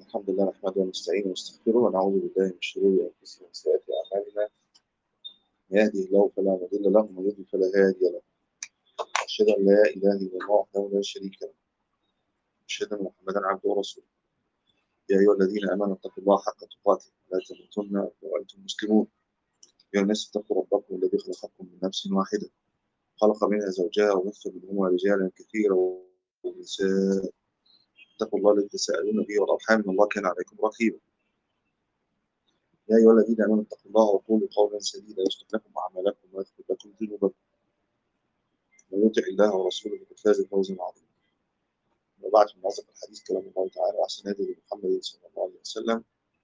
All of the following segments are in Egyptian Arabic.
الحمد لله نحمده ونستعينه ونستغفره ونعوذ بالله من شرور انفسنا وسيئات اعمالنا من يهده الله فلا مضل له ومن يضلل فلا هادي له اشهد ان لا اله الا الله وحده لا شريك له اشهد ان محمدا عبده ورسوله يا ايها الذين امنوا اتقوا الله حق تقاته ولا تموتن وانتم مسلمون يا الناس اتقوا ربكم الذي خلقكم من نفس واحده خلق منها زوجها وبث منهما رجالا كثيرا ونساء اتقوا الله الذي تساءلون به والارحام ان الله كان عليكم رقيبا يا ايها الذين امنوا اتقوا الله وقولوا قولا سديدا يصلح لكم اعمالكم ويغفر لكم ذنوبكم من يطع الله ورسوله فقد فاز فوزا عظيما وبعد من اصدق الحديث كلام الله تعالى واحسن هدي محمد صلى الله عليه وسلم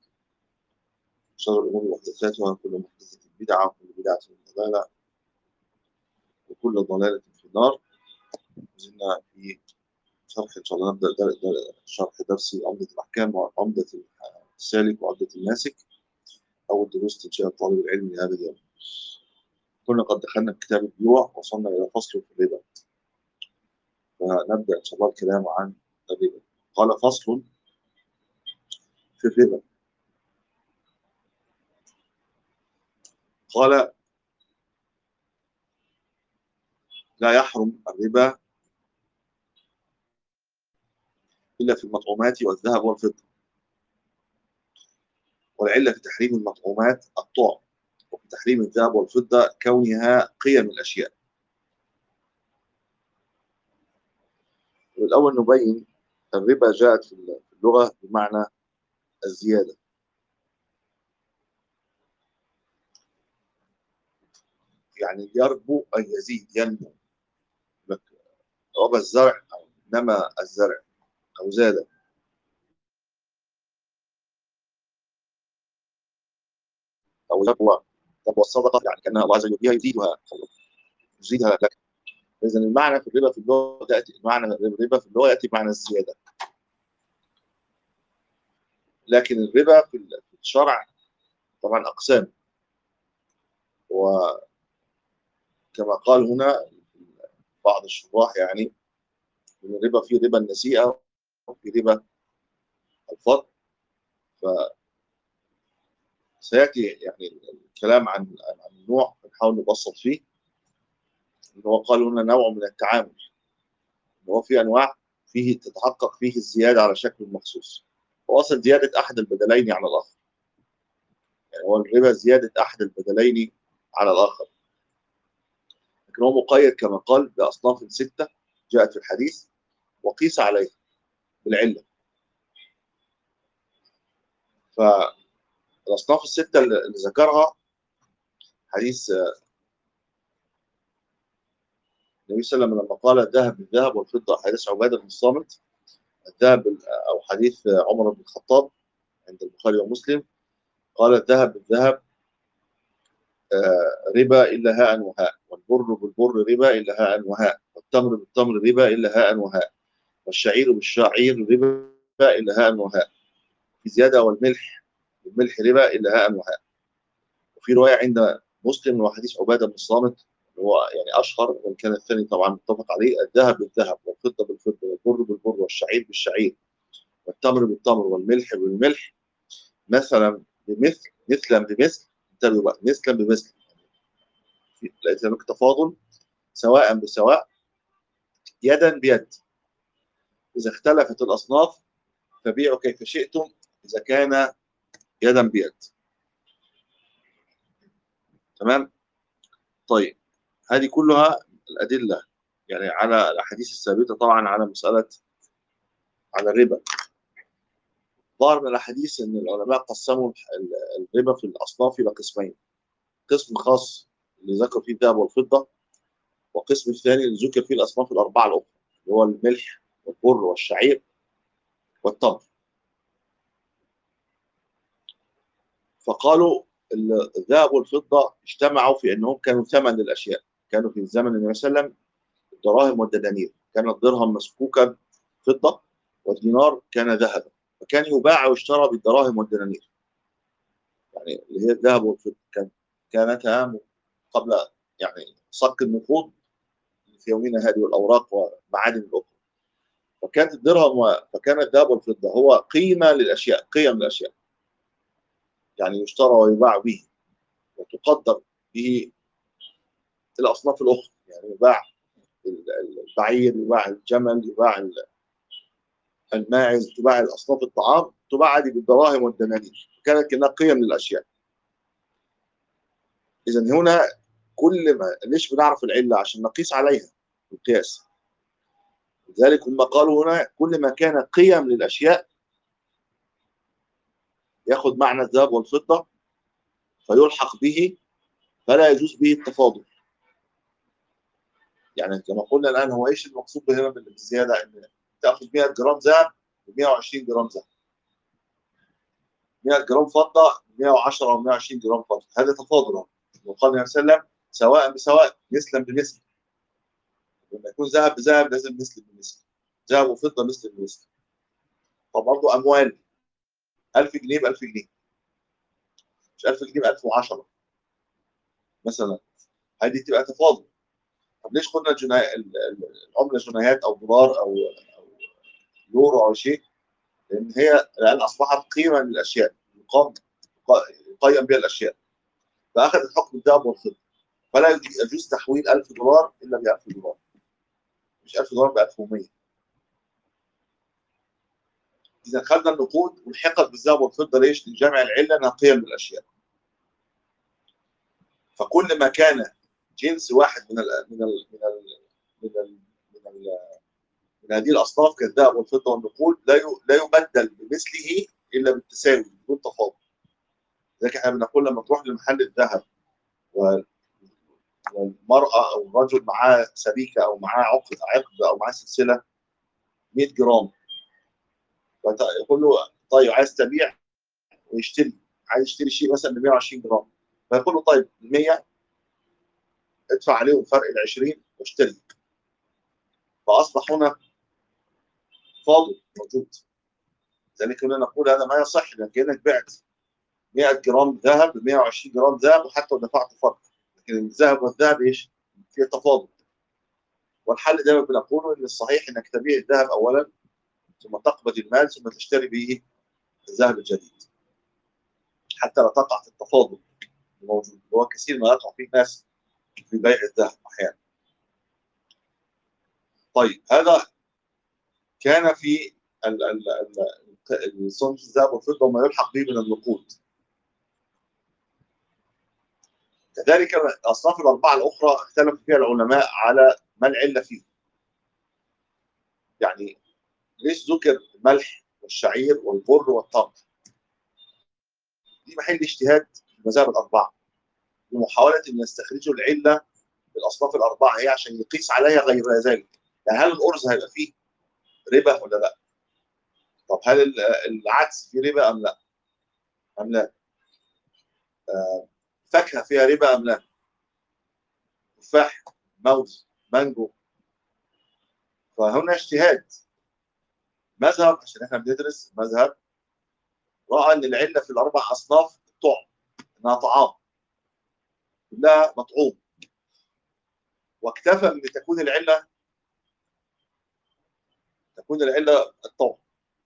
شر الامور محدثاتها وكل محدثه بدعه وكل بدعه ضلاله وكل ضلاله في النار زلنا في شرح ان شاء الله نبدا در در شرح درس عمده الاحكام وعمده السالك وعمده الناسك او الدروس تنشئ طالب العلم لهذا اليوم. كنا قد دخلنا في كتاب البيوع وصلنا الى فصل في الربا. فنبدا ان شاء الله الكلام عن الربا. قال فصل في الربا. قال لا يحرم الربا إلا في المطعومات والذهب والفضة والعلة في تحريم المطعومات الطعم وفي تحريم الذهب والفضة كونها قيم الأشياء والأول نبين الربا جاءت في اللغة بمعنى الزيادة يعني يربو أن يزيد ينمو ربى الزرع أو نمى الزرع أو زاد أو يقوى تقوى الصدقة يعني كأنها الله عز وجل فيها يزيدها يزيدها لك إذا المعنى في الربا في اللغة تأتي معنى الربا في اللغة يأتي بمعنى الزيادة لكن الربا في الشرع طبعا أقسام وكما قال هنا بعض الشراح يعني ان الربا فيه ربا النسيئه وفي ربا الفضل ف سياتي يعني الكلام عن عن النوع نحاول نبسط فيه ان هو قال هنا نوع من التعامل ان هو في انواع فيه تتحقق فيه الزياده على شكل مخصوص هو اصلا زياده احد البدلين على الاخر يعني هو الربا زياده احد البدلين على الاخر لكن هو مقيد كما قال باصناف سته جاءت في الحديث وقيس عليها بالعله فالاصناف السته اللي ذكرها حديث النبي صلى الله عليه وسلم لما قال الذهب بالذهب والفضه حديث عباده بن الصامت الذهب او حديث عمر بن الخطاب عند البخاري ومسلم قال الذهب بالذهب ربا إلا هاء وهاء والبر بالبر ربا إلا هاء وهاء والتمر بالتمر ربا إلا هاء وهاء والشعير بالشعير ربا إلا هاء وهاء في زيادة والملح الملح ربا إلا هاء وهاء وفي رواية عند مسلم وحديث عبادة بن الصامت هو يعني أشهر وإن كان الثاني طبعا متفق عليه الذهب بالذهب والفضة بالفضة والبر بالبر والشعير بالشعير والتمر بالتمر والملح بالملح مثلا بمثل مثلا بمثل انتبهوا بقى مثلا بمثل لقيت هناك تفاضل سواء بسواء يدا بيد إذا اختلفت الأصناف فبيعوا كيف شئتم إذا كان يدا بيد تمام طيب هذه كلها الأدلة يعني على الأحاديث الثابتة طبعا على مسألة على الربا ظهر من الأحاديث أن العلماء قسموا الربا في الأصناف إلى قسمين قسم خاص اللي ذكر فيه الذهب والفضة والقسم الثاني اللي ذكر فيه الأصناف الأربعة الأخرى اللي هو الملح والبر والشعير والتمر فقالوا الذهب والفضة اجتمعوا في أنهم كانوا ثمن للأشياء كانوا في زمن النبي صلى الله عليه وسلم الدراهم والدنانير كان الدرهم مسكوكا فضة والدينار كان ذهبا فكان يباع ويشترى بالدراهم والدنانير يعني اللي هي الذهب والفضة كان كانتا قبل يعني صك النقود في يومنا هذه والاوراق ومعادن الاخرى فكانت الدرهم و... فكان الذهب والفضة هو قيمة للأشياء قيم الأشياء يعني يشترى ويباع به وتقدر به الأصناف الأخرى يعني يباع البعير يباع الجمل يباع الماعز تباع الأصناف الطعام تباع عادي بالدراهم والدنانير كانت كأنها قيم للأشياء إذا هنا كل ما ليش بنعرف العلة عشان نقيس عليها القياس لذلك هم قالوا هنا كل ما كان قيم للأشياء ياخذ معنى الذهب والفضة فيلحق به فلا يجوز به التفاضل يعني كما قلنا الآن هو إيش المقصود هنا بالزيادة إن تأخذ 100 جرام ذهب ب 120 جرام ذهب 100 جرام فضة 110 أو 120 جرام فضة هذا تفاضل وقال النبي صلى الله عليه وسلم سواء بسواء مثلا بمثل لما يكون ذهب بذهب لازم مثل بمثل ذهب وفضة مثل بمثل فبرضه أموال 1000 جنيه ب 1000 جنيه مش 1000 جنيه ب 1010 مثلا هذه تبقى تفاضل طب ليش قلنا جنا... العمله جنيهات او دولار او او يورو او شيء؟ لان هي الان اصبحت قيمه للاشياء يقام يقيم بها الاشياء فاخذت حكم الذهب والفضه فلا يجوز تحويل 1000 دولار الا ب 1000 دولار مش 1000 دولار ب 1100 اذا خدنا النقود والحقت بالذهب والفضه ليش؟ لجمع العله انها قيم للاشياء فكل ما كان جنس واحد من ال من ال من ال من ال من, ال من هذه الاصناف كالذهب والفضه والنقود لا لا يبدل بمثله الا بالتساوي بدون تفاضل لذلك احنا بنقول لما تروح لمحل الذهب والمراه او الرجل معاه سبيكه او معاه عقد عقد او معاه سلسله 100 جرام يقول له طيب عايز تبيع ويشتري عايز يشتري شيء مثلا ب 120 جرام فيقول له طيب 100 ادفع عليهم فرق ال 20 واشتري فاصبح هنا فاضل موجود لذلك كنا نقول هذا ما يصح لان كانك بعت 100 جرام ذهب ب 120 جرام ذهب وحتى دفعت فرق لكن الذهب والذهب ايش؟ في تفاضل والحل دائما بنقوله ان الصحيح انك تبيع الذهب اولا ثم تقبض المال ثم تشتري به الذهب الجديد حتى لا تقع في التفاضل الموجود هو كثير ما يقع فيه ناس في بيع الذهب احيانا طيب هذا كان في صنف الذهب والفضه وما يلحق به من النقود كذلك الاصناف الاربعه الاخرى اختلف فيها العلماء على ما العله فيه يعني ليش ذكر الملح والشعير والبر والتمر دي محل اجتهاد في المذاهب الاربعه لمحاوله ان يستخرجوا العله في الاصناف الاربعه هي عشان يقيس عليها غير ذلك يعني هل الارز هيبقى فيه ربا ولا لا؟ طب هل العدس فيه ربا ام لا؟ ام لا؟ آه فاكهه فيها ربا ام لا؟ تفاح موز مانجو فهنا اجتهاد مذهب عشان احنا بندرس مذهب راى ان العله في الاربع اصناف الطعم انها طعام كلها مطعوم واكتفى ان تكون العله تكون العله الطعم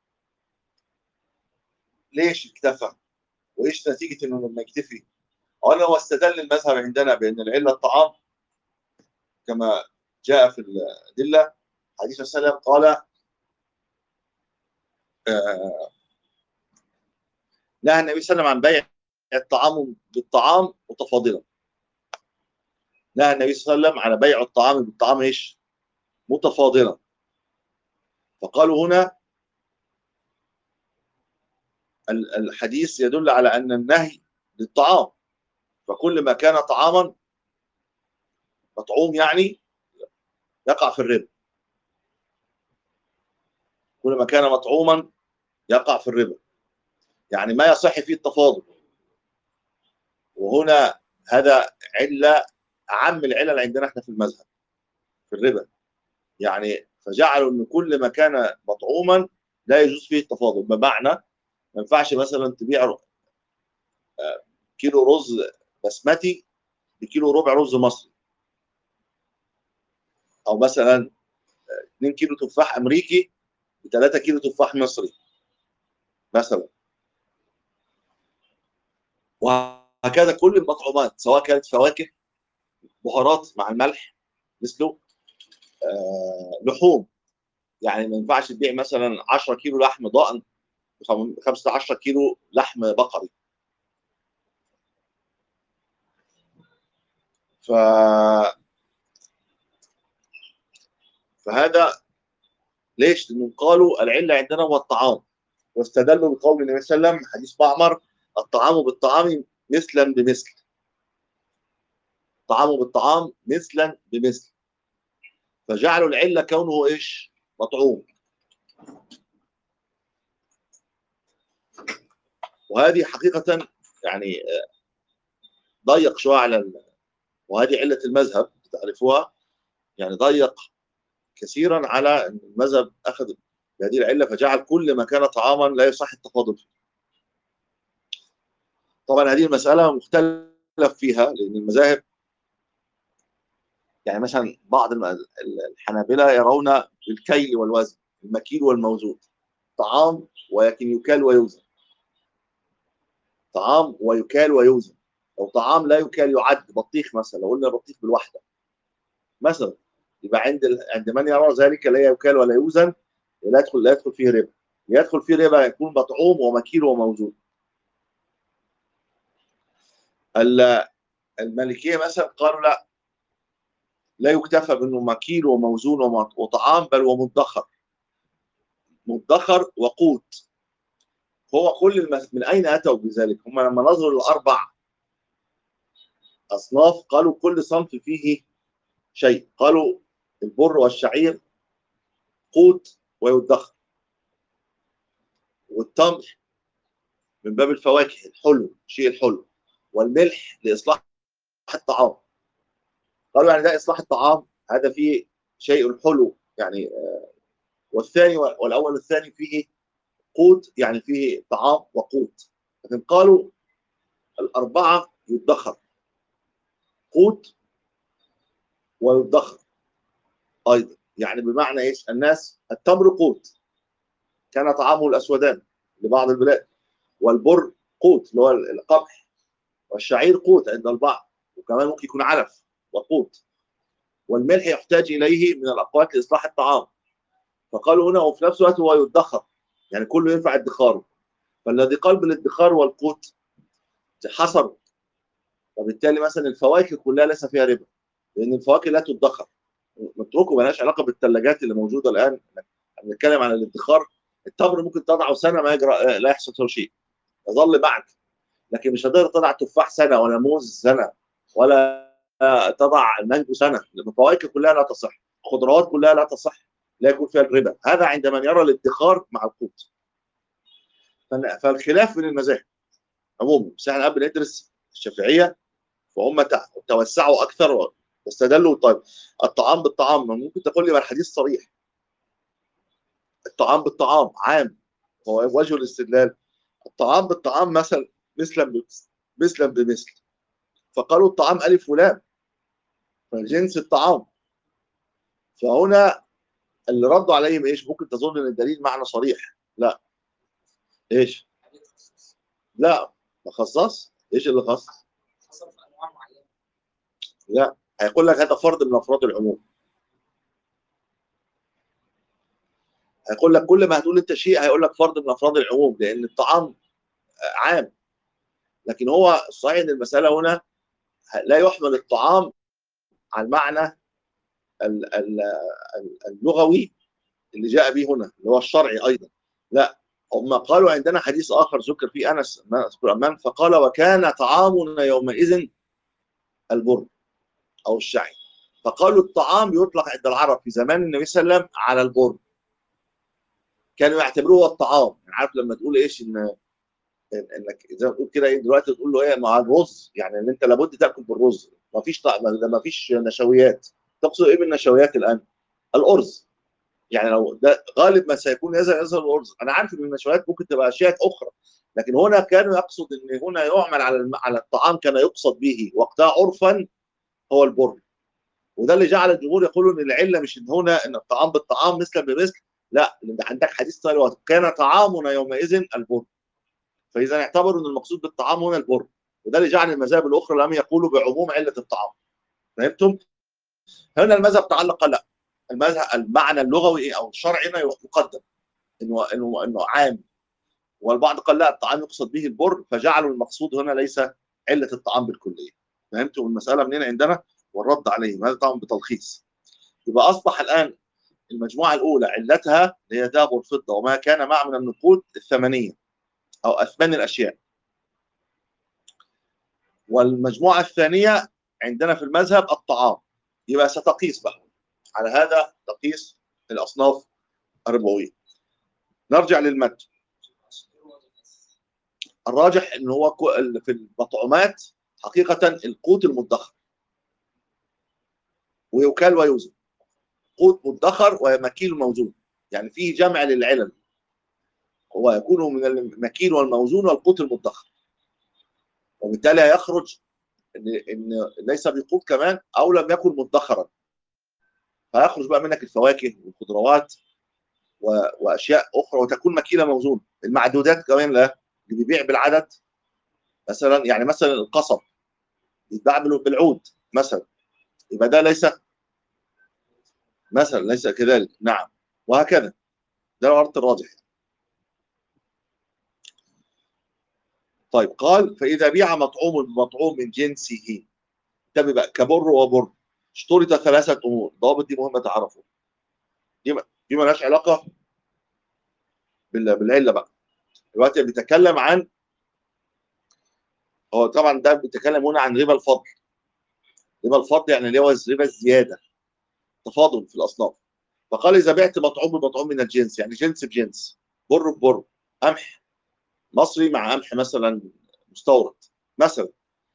ليش اكتفى؟ وايش نتيجه انه لما يكتفي؟ اولا هو استدل المذهب عندنا بان العله الطعام كما جاء في الادله حديث السلام قال آه نهى النبي صلى الله عليه وسلم عن بيع الطعام بالطعام متفاضلا نهى النبي صلى الله عليه وسلم على بيع الطعام بالطعام ايش؟ متفاضلا فقالوا هنا الحديث يدل على ان النهي للطعام فكل ما كان طعاما مطعوم يعني يقع في الربا كل ما كان مطعوما يقع في الربا يعني ما يصح فيه التفاضل وهنا هذا علة أعم العلل عندنا احنا في المذهب في الربا يعني فجعلوا ان كل ما كان مطعوما لا يجوز فيه التفاضل بمعنى ما ينفعش مثلا تبيع كيلو رز بسمتي بكيلو ربع رز مصري او مثلا 2 كيلو تفاح امريكي ب 3 كيلو تفاح مصري مثلا وهكذا كل المطعومات سواء كانت فواكه بهارات مع الملح مثله آه لحوم يعني ما ينفعش تبيع مثلا 10 كيلو لحم ضأن ب 15 كيلو لحم بقري ف فهذا ليش؟ لانهم قالوا العله عندنا هو الطعام واستدلوا بقول النبي صلى الله عليه وسلم حديث معمر الطعام بالطعام مثلا بمثل الطعام بالطعام مثلا بمثل فجعلوا العله كونه ايش؟ مطعوم وهذه حقيقه يعني ضيق شويه على وهذه عله المذهب تعرفوها يعني ضيق كثيرا على ان المذهب اخذ بهذه العله فجعل كل ما كان طعاما لا يصح التفاضل فيه. طبعا هذه المساله مختلف فيها لان المذاهب يعني مثلا بعض الحنابله يرون بالكيل والوزن المكيل والموزون طعام ولكن يكال ويوزن طعام ويكال ويوزن لو طعام لا يكال يعد بطيخ مثلا لو قلنا بطيخ بالوحده مثلا يبقى عند عند من يرى ذلك لا يكال ولا يوزن لا يدخل لا يدخل فيه ربا يدخل فيه ربا يكون مطعوم ومكيل وموزون المالكيه مثلا قالوا لا لا يكتفى بانه مكيل وموزون وطعام بل ومدخر مدخر وقوت هو كل المس... من اين اتوا بذلك؟ هم لما نظروا للاربع اصناف قالوا كل صنف فيه شيء قالوا البر والشعير قوت ويدخر والتمر من باب الفواكه الحلو الشيء الحلو والملح لاصلاح الطعام قالوا يعني ده اصلاح الطعام هذا فيه شيء حلو يعني والثاني والاول والثاني فيه قوت يعني فيه طعام وقوت لكن قالوا الاربعه يدخر قوت ويدخر ايضا يعني بمعنى ايش؟ الناس التمر قوت كان طعامه الاسودان لبعض البلاد والبر قوت اللي هو القمح والشعير قوت عند البعض وكمان ممكن يكون علف وقوت والملح يحتاج اليه من الاقوات لاصلاح الطعام فقالوا هنا وفي نفس الوقت هو يدخر يعني كله ينفع ادخاره فالذي قال بالادخار والقوت حصر وبالتالي مثلا الفواكه كلها ليس فيها ربا لان الفواكه لا تدخر نتركه مالهاش علاقه بالثلاجات اللي موجوده الان بنتكلم عن الادخار التمر ممكن تضعه سنه ما يجرى لا يحصل له شيء يظل معك لكن مش هتقدر تضع تفاح سنه ولا موز سنه ولا تضع المانجو سنه الفواكه كلها لا تصح الخضروات كلها لا تصح لا يكون فيها الربا هذا عند من يرى الادخار مع القوت فالخلاف بين المذاهب عموما بس احنا قبل ندرس الشافعيه فهم توسعوا اكثر واستدلوا طيب الطعام بالطعام ممكن تقول لي ما الحديث صريح الطعام بالطعام عام هو وجه الاستدلال الطعام بالطعام مثلا مثلا مثلا بمثل فقالوا الطعام الف ولام فجنس الطعام فهنا اللي ردوا عليهم ايش ممكن تظن ان الدليل معنى صريح لا ايش لا ما خصص ايش اللي خصص لا هيقول لك هذا فرض من افراد العموم هيقول لك كل ما هتقول انت شيء هيقول لك فرض من افراد العموم لان الطعام عام لكن هو صحيح ان المساله هنا لا يحمل الطعام على المعنى اللغوي اللي جاء به هنا اللي هو الشرعي ايضا لا هم قالوا عندنا حديث اخر ذكر فيه انس ما اذكر امام فقال وكان طعامنا يومئذ البر او الشعير فقالوا الطعام يطلق عند العرب في زمان النبي صلى الله عليه وسلم على البر كانوا يعتبروه الطعام يعني عارف لما تقول ايش ان انك زي ما تقول كده ايه دلوقتي تقول له ايه مع الرز يعني ان انت لابد تاكل بالرز ما فيش طعم ما فيش نشويات تقصد ايه بالنشويات الان؟ الارز يعني لو ده غالب ما سيكون يظهر يظهر الارز انا عارف ان النشويات ممكن تبقى اشياء اخرى لكن هنا كانوا يقصد ان هنا يعمل على على الطعام كان يقصد به وقتها عرفا هو البر وده اللي جعل الجمهور يقولوا ان العله مش ان هنا ان الطعام بالطعام مثلا بمثل لا لان عندك حديث طارئ وكان طعامنا يومئذ البر فاذا اعتبروا ان المقصود بالطعام هنا البر وده اللي جعل المذاهب الاخرى لم يقولوا بعموم عله الطعام فهمتم؟ هنا المذهب تعلق لا المذهب المعنى اللغوي او الشرعي هنا يقدم انه انه انه عام والبعض قال لا الطعام يقصد به البر فجعلوا المقصود هنا ليس عله الطعام بالكليه فهمتم المساله منين عندنا والرد عليه هذا طبعا بتلخيص يبقى اصبح الان المجموعه الاولى علتها اللي هي ذهب والفضه وما كان معه من النقود الثمنيه او اثمان الاشياء والمجموعه الثانيه عندنا في المذهب الطعام يبقى ستقيس بقى على هذا تقيس الاصناف الربويه نرجع للمتن الراجح ان هو في المطعومات حقيقه القوت المدخر ويكال ويوزن قوت مدخر ومكيل موزون يعني فيه جمع للعلل هو يكون من المكيل والموزون والقوت المدخر وبالتالي هيخرج ان ان ليس بقوت كمان او لم يكن مدخرا فيخرج بقى منك الفواكه والخضروات واشياء اخرى وتكون مكيله موزونه المعدودات كمان لا اللي بيبيع بالعدد مثلا يعني مثلا القصب بيتباع بالعود مثلا يبقى ده ليس مثلا ليس كذلك نعم وهكذا ده العرض الراجح طيب قال فإذا بيع مطعوم بمطعوم من جنسه انتبه بقى كبر وبر اشترط ثلاثة أمور ضابط دي مهمة تعرفوا دي دي مالهاش علاقة بالعلة بقى دلوقتي بيتكلم عن هو طبعا ده بيتكلم هنا عن ربا الفضل ربا الفضل يعني اللي هو ربا الزياده تفاضل في الاصناف فقال اذا بعت مطعوم بمطعوم من الجنس يعني جنس بجنس بر ببر قمح مصري مع قمح مثلا مستورد مثلا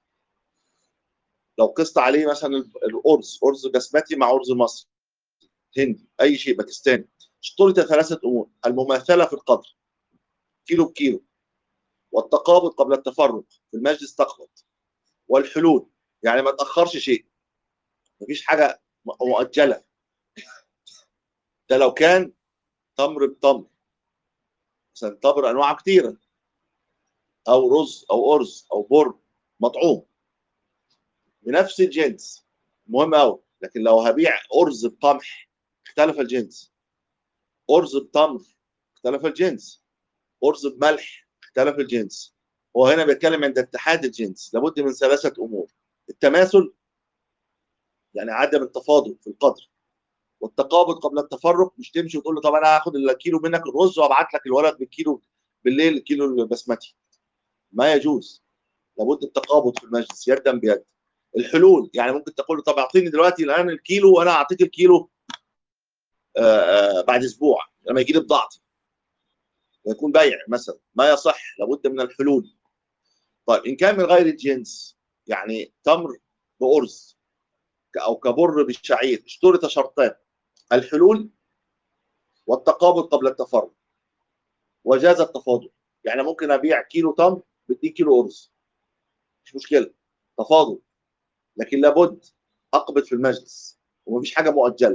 لو قست عليه مثلا الارز ارز بسمتي مع ارز مصري هندي اي شيء باكستاني اشترط ثلاثه امور المماثله في القدر كيلو بكيلو والتقابض قبل التفرق في المجلس تقبض والحلول يعني ما تاخرش شيء مفيش حاجه مؤجله ده لو كان تمر بتمر مثلا تمر انواع كثيره او رز او ارز او بر مطعوم بنفس الجنس مهم قوي لكن لو هبيع ارز بقمح اختلف الجنس ارز بتمر اختلف الجنس ارز بملح اختلف الجنس هو هنا بيتكلم عند اتحاد الجنس لابد من ثلاثه امور التماثل يعني عدم التفاضل في القدر والتقابض قبل التفرق مش تمشي وتقول له طب انا هاخد الكيلو منك الرز وابعت لك الولد بالكيلو بالليل الكيلو البسمتي ما يجوز لابد التقابض في المجلس يدا بيد الحلول يعني ممكن تقول له طب اعطيني دلوقتي الان الكيلو وانا اعطيك الكيلو آآ آآ بعد اسبوع لما يجي لي بضاعتي ويكون بيع مثلا ما يصح لابد من الحلول طيب ان كان من غير الجنس يعني تمر بارز او كبر بالشعير اشترط شرطان الحلول والتقابض قبل التفرق وجاز التفاضل يعني ممكن ابيع كيلو تمر بدي كيلو ارز مش مشكله تفاضل لكن لابد اقبض في المجلس ومفيش حاجه مؤجله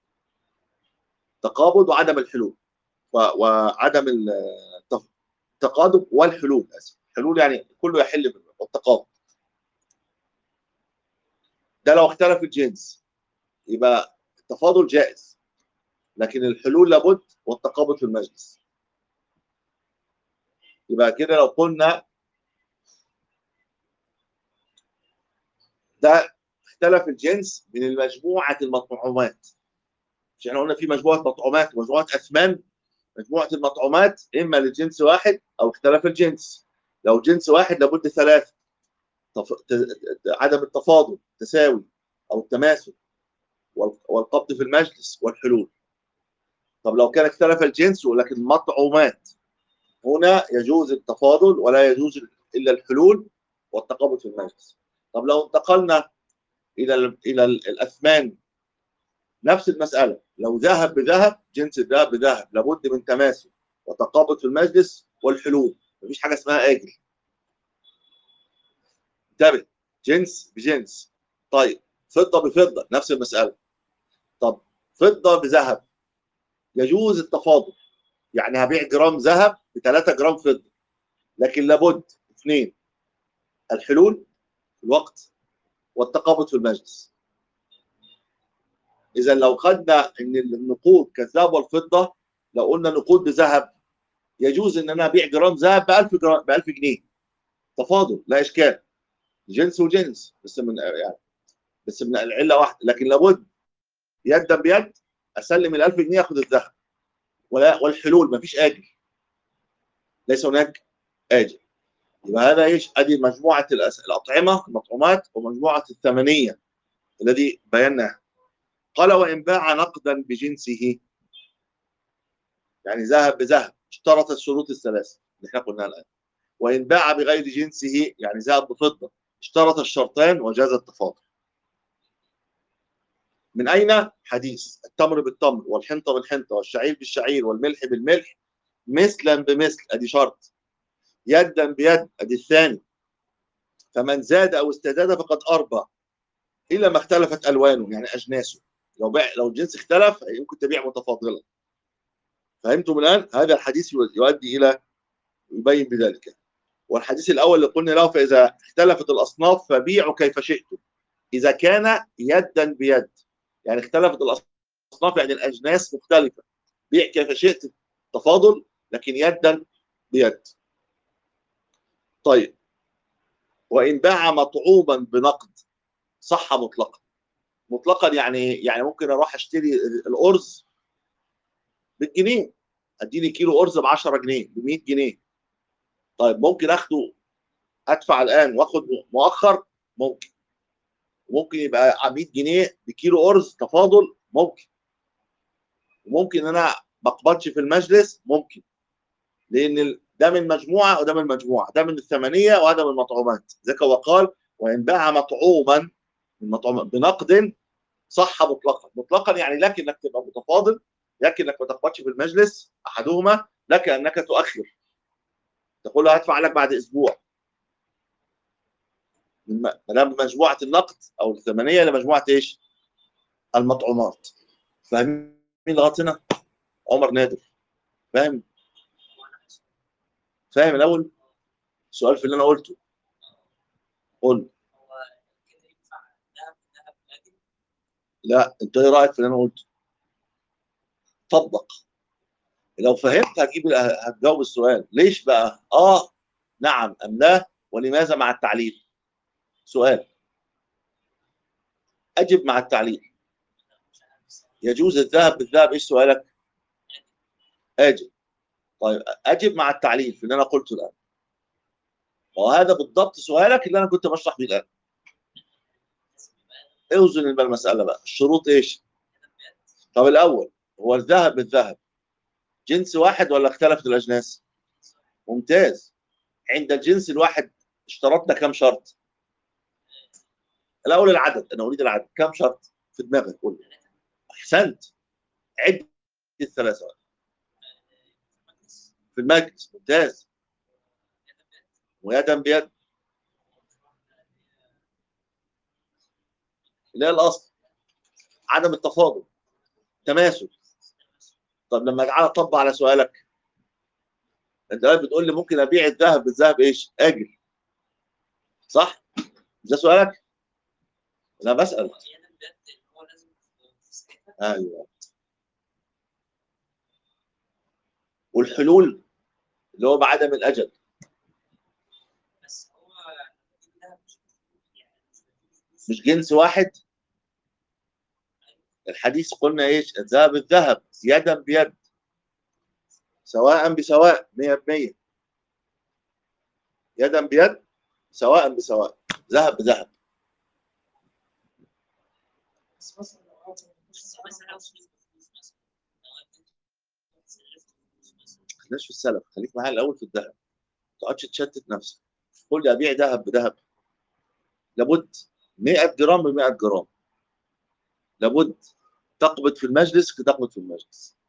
تقابض وعدم الحلول وعدم التقادم والحلول اسف الحلول يعني كله يحل بالتقابض ده لو اختلف الجنس يبقى التفاضل جائز لكن الحلول لابد والتقابض في المجلس يبقى كده لو قلنا ده اختلف الجنس من مجموعة المطعومات مش احنا قلنا في مجموعة مطعومات ومجموعة أثمان مجموعة المطعومات إما للجنس واحد أو اختلف الجنس لو جنس واحد لابد ثلاثة تف... عدم التفاضل تساوي أو التماثل والقبض في المجلس والحلول طب لو كان اختلف الجنس ولكن مطعومات هنا يجوز التفاضل ولا يجوز الا الحلول والتقابض في المجلس طب لو انتقلنا الى الى الاثمان نفس المساله لو ذهب بذهب جنس الذهب بذهب لابد من تماثل وتقابض في المجلس والحلول مفيش حاجه اسمها اجل انتبه جنس بجنس طيب فضه بفضه نفس المساله طب فضه بذهب يجوز التفاضل يعني هبيع جرام ذهب ب 3 جرام فضه لكن لابد اثنين الحلول في الوقت والتقابض في المجلس اذا لو خدنا ان النقود كالذهب والفضه لو قلنا نقود بذهب يجوز ان انا ابيع جرام ذهب ب 1000 جرام ب 1000 جنيه تفاضل لا اشكال جنس وجنس بس من يعني بس من العله واحده لكن لابد يدا بيد اسلم ال 1000 جنيه اخد الذهب ولا والحلول مفيش اجل ليس هناك اجل يبقى هذا ايش؟ ادي مجموعه الأس... الاطعمه المطعومات ومجموعه الثمنيه الذي بيناها قال وان باع نقدا بجنسه يعني ذهب بذهب اشترط الشروط الثلاثه اللي احنا قلناها الان وان باع بغير جنسه يعني ذهب بفضه اشترط الشرطان وجاز التفاضل من اين حديث التمر بالتمر والحنطه بالحنطه والشعير بالشعير والملح بالملح مثلا بمثل ادي شرط يدا بيد ادي الثاني فمن زاد او استزاد فقد اربى الا ما اختلفت الوانه يعني اجناسه لو بيع لو الجنس اختلف يمكن تبيع متفاضلا فهمتم الان هذا الحديث يؤدي الى يبين بذلك والحديث الاول اللي قلنا له فاذا اختلفت الاصناف فبيعوا كيف شئتم اذا كان يدا بيد يعني اختلفت الاصناف يعني الاجناس مختلفه بيع كيف شئت تفاضل لكن يدا بيد طيب وان باع مطعوما بنقد صح مطلقا مطلقا يعني يعني ممكن اروح اشتري الارز بالجنيه اديني كيلو ارز ب 10 جنيه ب 100 جنيه طيب ممكن اخده ادفع الان واخد مؤخر ممكن ممكن يبقى 100 جنيه بكيلو ارز تفاضل ممكن وممكن انا ما اقبضش في المجلس ممكن لان ده من مجموعه وده من مجموعه ده من الثمانيه وهذا من المطعومات ذاك وقال وان باع مطعوما من مطعوم بنقد صح مطلقا مطلقا يعني لك انك تبقى متفاضل لك انك ما تقبضش في المجلس احدهما لك انك تؤخر تقول له هدفع لك بعد اسبوع من مجموعه النقد او الثمانيه لمجموعه ايش؟ المطعومات فاهمين لغايه هنا؟ عمر نادر فاهم؟ فاهم الاول؟ سؤال في اللي انا قلته قول لا انت ايه رايك في اللي انا قلته؟ طبق لو فهمت هتجيب هتجاوب السؤال ليش بقى؟ اه نعم ام لا ولماذا مع التعليل؟ سؤال اجب مع التعليل يجوز الذهب بالذهب ايش سؤالك؟ اجب طيب اجب مع التعليل في اللي انا قلته الان وهذا بالضبط سؤالك اللي انا كنت بشرح بيه الان اوزن بقى المساله بقى الشروط ايش؟ طب الاول هو الذهب بالذهب جنس واحد ولا اختلفت الاجناس؟ ممتاز عند الجنس الواحد اشترطنا كم شرط؟ الاول العدد انا اريد العدد كم شرط في دماغك قول احسنت عد الثلاثه في المجلس ممتاز ويدا بيد اللي هي الاصل عدم التفاضل تماثل طب لما تعالى اطبق على سؤالك انت بتقول لي ممكن ابيع الذهب بالذهب ايش؟ اجل صح؟ ده سؤالك؟ انا بسال ايوه والحلول اللي هو بعدم الاجل بس هو الذهب مش يعني مش مش جنس واحد الحديث قلنا ايش الذهب الذهب يدا بيد سواء بسواء 100% يدا بيد سواء بسواء ذهب بذهب بس مثلا لو هو بس مثلا لو سلفت فلوس مثلا لو انت سلفت فلوس مثلا خليناش في السلف خليك معايا الاول في الذهب ما تقعدش تشتت نفسك قول لي ابيع ذهب بذهب لابد 100 جرام ب 100 جرام لابد تقبض في المجلس تقبض في المجلس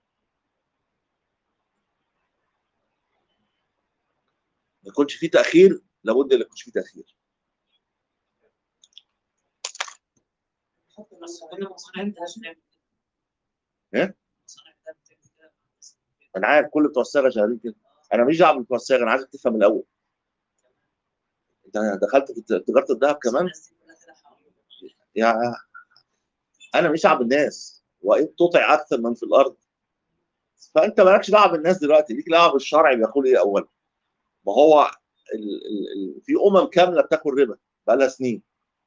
ما يكونش في تاخير لابد ان يكونش في تاخير بس كل مصانع الذهب بتعمل كده ايه؟ مصانع الذهب بتعمل انا عارف كل بتوع الصيغه شغالين كده انا ماليش دعوه بتوع الصيغه انا عايزك تفهم الاول انت دخلت في تجاره الذهب كمان الناس دي كلها كده حرام. يا انا ماليش دعوه بالناس وان تطع اكثر من في الارض فانت مالكش دعوه بالناس دلوقتي ليك دعوه بالشرع بيقول ايه اولا ما هو ال ال ال في امم كامله بتاكل ربا بقى لها سنين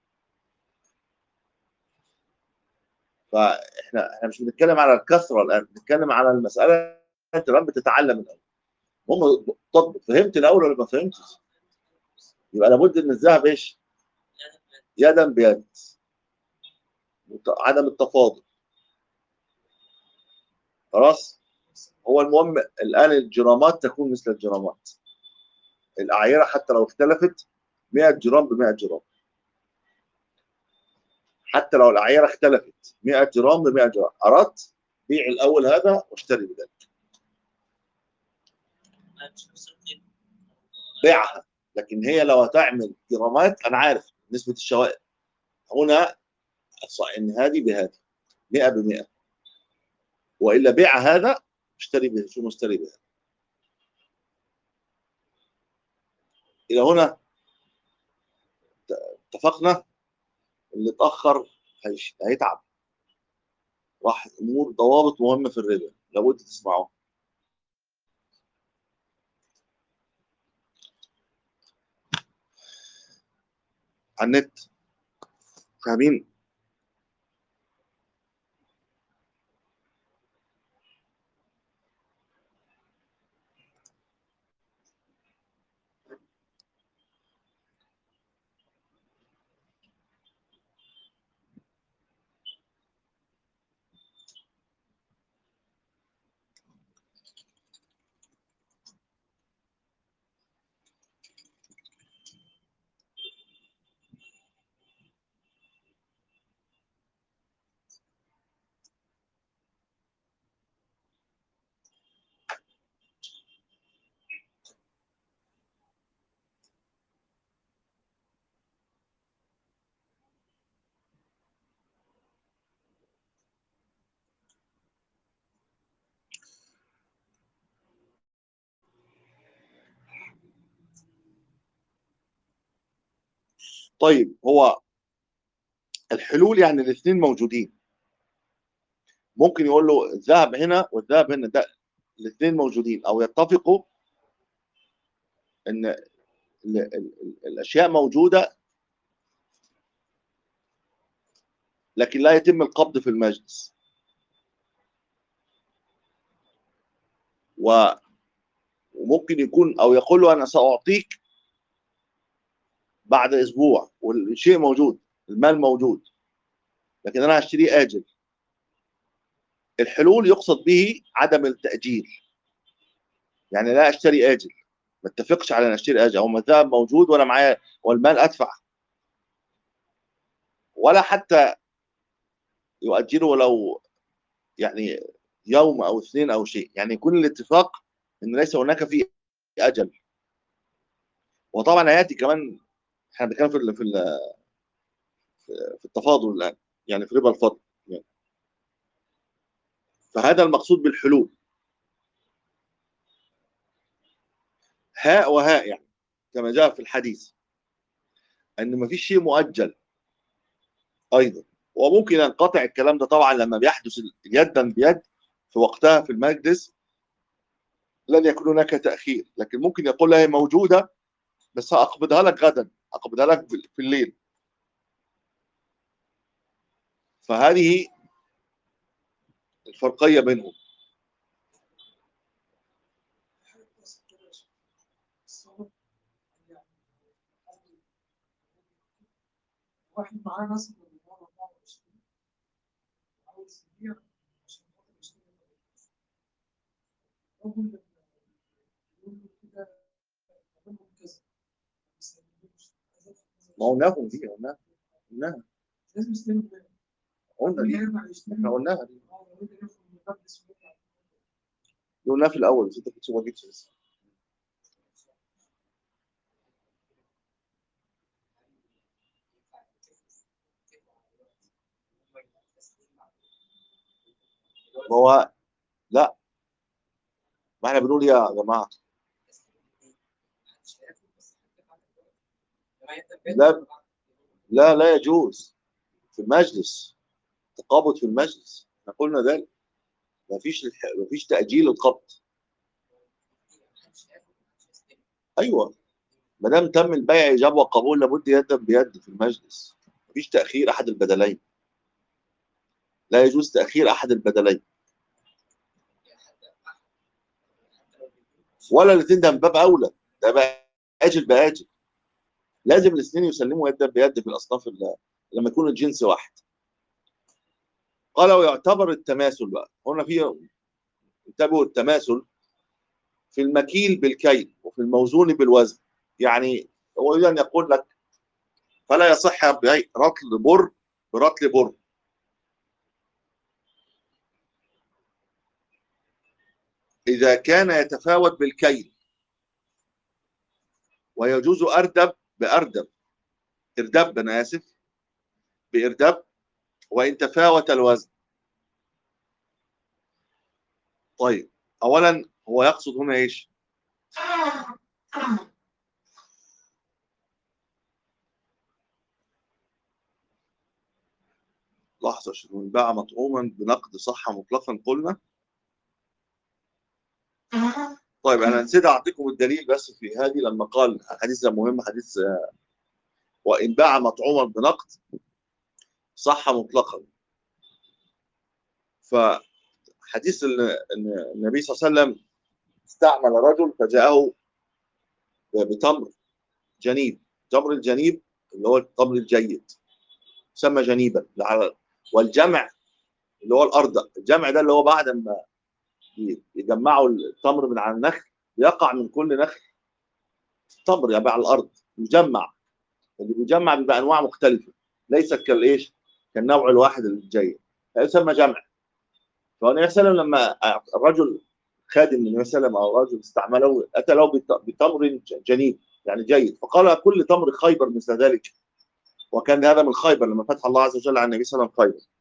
فاحنا احنا مش بنتكلم على الكثره الان بنتكلم على المساله انت الان بتتعلم الاول هم طب فهمت الاول ولا ما فهمتش يبقى لابد ان الذهب ايش يدا بيد وت- عدم التفاضل خلاص هو المهم الان الجرامات تكون مثل الجرامات الاعيره حتى لو اختلفت 100 جرام ب 100 جرام حتى لو الاعيره اختلفت 100 جرام ب 100 جرام اردت بيع الاول هذا واشتري بذلك ما مش نفس القيمة. بيعها لكن هي لو هتعمل جرامات انا عارف نسبه الشوائب هنا أص- ان هذه بهذه 100 ب 100 والا بيع هذا اشتري به شو مشتري بهذا الى هنا ت- اتفقنا اللي اتاخر هيش- هيتعب راح امور ضوابط مهمه في الربا لابد تسمعوها على النت فاهمين طيب هو الحلول يعني الاثنين موجودين ممكن يقول له الذهب هنا والذهب هنا ده الاثنين موجودين او يتفقوا ان ال ال ال الاشياء موجوده لكن لا يتم القبض في المجلس و وممكن يكون او يقول له انا ساعطيك بعد اسبوع والشيء موجود المال موجود لكن انا هشتريه اجل الحلول يقصد به عدم التاجيل يعني لا اشتري اجل ما اتفقش على ان اشتري اجل هو الذهب موجود وانا معايا والمال ادفع ولا حتى يؤجله ولو يعني يوم او اثنين او شيء يعني يكون الاتفاق ان ليس هناك في اجل وطبعا هياتي كمان احنا بنتكلم في ال- في ال- في التفاضل الان يعني في ربا الفضل يعني. فهذا المقصود بالحلول هاء وهاء يعني كما جاء في الحديث ان ما فيش شيء مؤجل ايضا وممكن ينقطع الكلام ده طبعا لما بيحدث يدا بيد في وقتها في المجلس لن يكون هناك تاخير لكن ممكن يقول لها هي موجوده بس هاقبضها لك غدا اقبضها لك في الليل فهذه الفرقيه بينهم واحد معاه مثلا من ورا 24 عاوز يبيع عشان خاطر يشتري رجل يقول له كده عملهم كذا ما يستخدموش. ما قلناهم دي قلناها قلناها لازم يستلم قلنا دي يرجع يشتري احنا قلناها دي اه لو انت ياخد مقدس ويرجع قلناها في الاول بس انت كنت ما جيتش لسه ما هو لا ما احنا بنقول يا جماعه لا. لا لا يجوز في المجلس تقابض في المجلس احنا قلنا ذلك ما فيش ما فيش تاجيل القبض ايوه ما دام تم البيع ايجاب وقبول لابد يدا بيد في المجلس ما فيش تاخير احد البدلين لا يجوز تاخير احد البدلين ولا الاثنين ده من باب اولى ده بقى اجل باجل لازم الاثنين يسلموا يدا بيد في الاصناف ال- لما يكون الجنس واحد قال ويعتبر التماثل بقى هنا في انتبهوا التماثل في المكيل بالكيل وفي الموزون بالوزن يعني هو يريد ان يقول لك فلا يصح بيع رطل بر برطل بر إذا كان يتفاوت بالكيل ويجوز أردب بأردب إردب أنا آسف بإردب وإن تفاوت الوزن طيب أولا هو يقصد هنا إيش؟ لحظة شنو باع مطعوما بنقد صحة مطلقا قلنا طيب أنا نسيت أعطيكم الدليل بس في هذه لما قال حديث ده مهم حديث آه، وإن باع مطعوما بنقد صح مطلقا فحديث ال- ان النبي صلى الله عليه وسلم استعمل رجل فجاءه بتمر جنيب تمر الجنيب اللي هو التمر الجيد يسمى جنيبا على- والجمع اللي هو الارض الجمع ده اللي هو بعد ما ي- يجمعوا التمر من على النخل يقع من كل نخل تمر يبقى على الارض يجمع اللي بيجمع بيبقى انواع مختلفه ليست كالايش كالنوع الواحد الجيد يسمى جمع فالنبي صلى الله عليه وسلم لما الرجل خادم من النبي صلى الله عليه وسلم او رجل استعمله اتى له بت- بتمر جنيب يعني جيد فقال كل تمر خيبر مثل ذلك وكان هذا من خيبر لما فتح الله عز وجل على النبي صلى الله عليه وسلم خيبر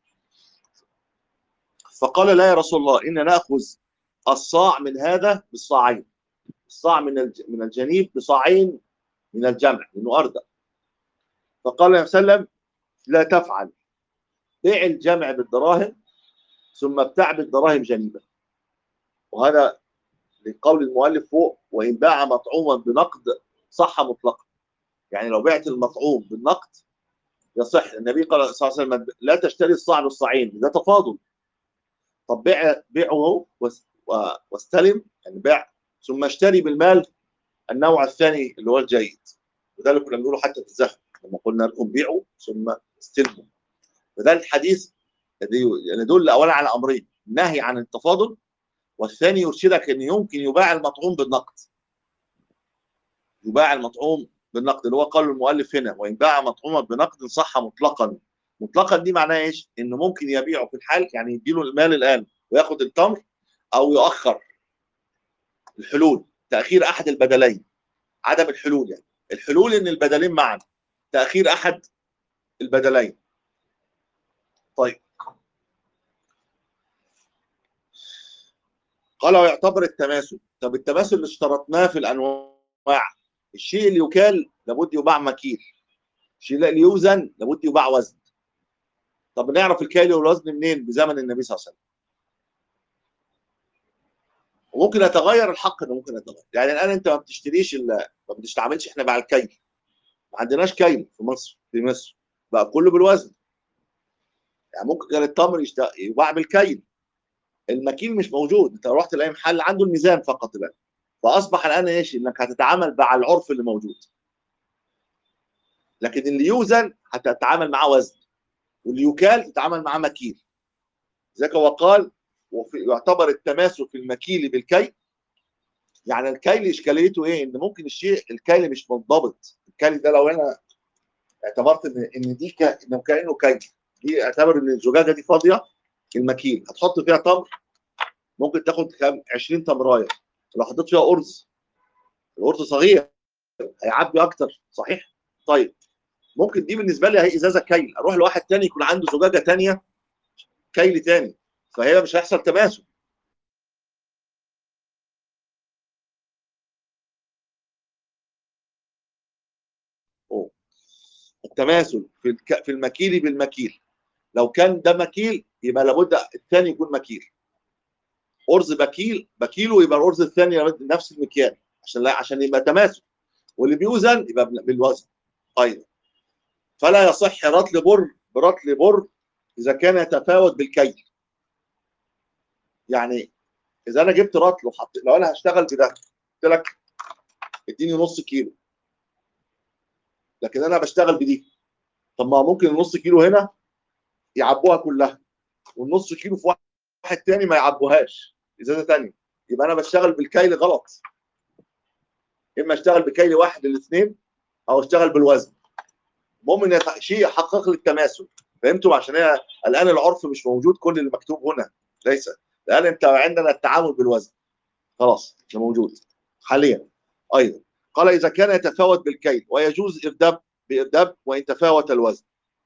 فقال لا يا رسول الله إن نأخذ الصاع من هذا بالصاعين الصاع من الج- من الجنيب بصاعين من الجمع لأنه أردى فقال النبي صلى الله عليه وسلم لا تفعل بيع الجمع بالدراهم ثم ابتاع بالدراهم جنيبا وهذا لقول المؤلف فوق وإن باع مطعوما بنقد صح مطلقا يعني لو بعت المطعوم بالنقد يصح النبي قال صلى الله عليه وسلم لا تشتري الصاع بالصاعين ده تفاضل طب بيع بيعه واس- و- واستلم يعني بيع ثم اشتري بالمال النوع الثاني اللي هو الجيد وده اللي كنا بنقوله حتى في الزهد لما قلنا لكم بيعوا ثم استلموا فده الحديث الذي يعني يدل اولا على امرين نهي عن التفاضل والثاني يرشدك ان يمكن يباع المطعوم بالنقد يباع المطعوم بالنقد اللي هو قال المؤلف هنا وان باع مطعوما بنقد صح مطلقا مطلقا دي معناها ايش؟ انه ممكن يبيعه في الحال يعني يديله المال الان وياخد التمر او يؤخر الحلول تاخير احد البدلين عدم الحلول يعني الحلول ان البدلين معا تاخير احد البدلين طيب قال ويعتبر التماثل طب التماثل اللي اشترطناه في الانواع الشيء اللي يكال لابد يباع مكيل الشيء اللي يوزن لابد يباع وزن طب نعرف الكيل والوزن منين بزمن النبي صلى الله عليه وسلم وممكن يتغير الحق ده ممكن يتغير يعني الان انت ما بتشتريش ال- ما بنستعملش احنا مع الكيل ما عندناش كيل في مصر في مصر بقى كله بالوزن يعني ممكن كان التمر يشت- يباع بالكيل المكيل مش موجود انت لو رحت تلاقي محل عنده الميزان فقط الان فاصبح الان ايش انك هتتعامل مع العرف اللي موجود لكن اللي يوزن هتتعامل معاه وزن واللي يكال تتعامل معاه مكيل ذلك هو قال وفي يعتبر التماثل في المكيل بالكيل يعني الكيل اشكاليته ايه ان ممكن الشيء الكيل مش منضبط الكيل ده لو انا اعتبرت ان ان دي ك... انه كانه كيل دي اعتبر ان الزجاجه دي فاضيه المكيل هتحط فيها تمر ممكن تاخد كام 20 تمرايه لو حطيت فيها ارز الارز صغير هيعبي اكتر صحيح طيب ممكن دي بالنسبه لي هي ازازه كيل اروح لواحد تاني يكون عنده زجاجه تانيه كيل تاني فهي مش هيحصل تماثل تماثل في الك... في المكيل بالمكيل لو كان ده مكيل يبقى لابد الثاني يكون مكيل ارز بكيل بكيله يبقى الارز الثاني نفس المكيال عشان لا عشان يبقى تماثل واللي بيوزن يبقى بال- بالوزن ايضا فلا يصح رطل بر برطل بر اذا كان يتفاوت بالكيل يعني اذا انا جبت رطل وحطيت لو انا هشتغل بده قلت لك اديني نص كيلو لكن انا بشتغل بدي طب ما ممكن النص كيلو هنا يعبوها كلها والنص كيلو في واحد واحد تاني ما يعبوهاش ازازه تانيه يبقى انا بشتغل بالكيل غلط اما اشتغل بكيل واحد للاثنين او اشتغل بالوزن المهم ان يت- شيء يحقق لي التماثل فهمتوا عشان هي الان العرف مش موجود كل اللي مكتوب هنا ليس الان انت عندنا التعامل بالوزن خلاص ده موجود حاليا ايضا قال اذا كان يتفاوت بالكيل ويجوز ارداب بارداب وان تفاوت الوزن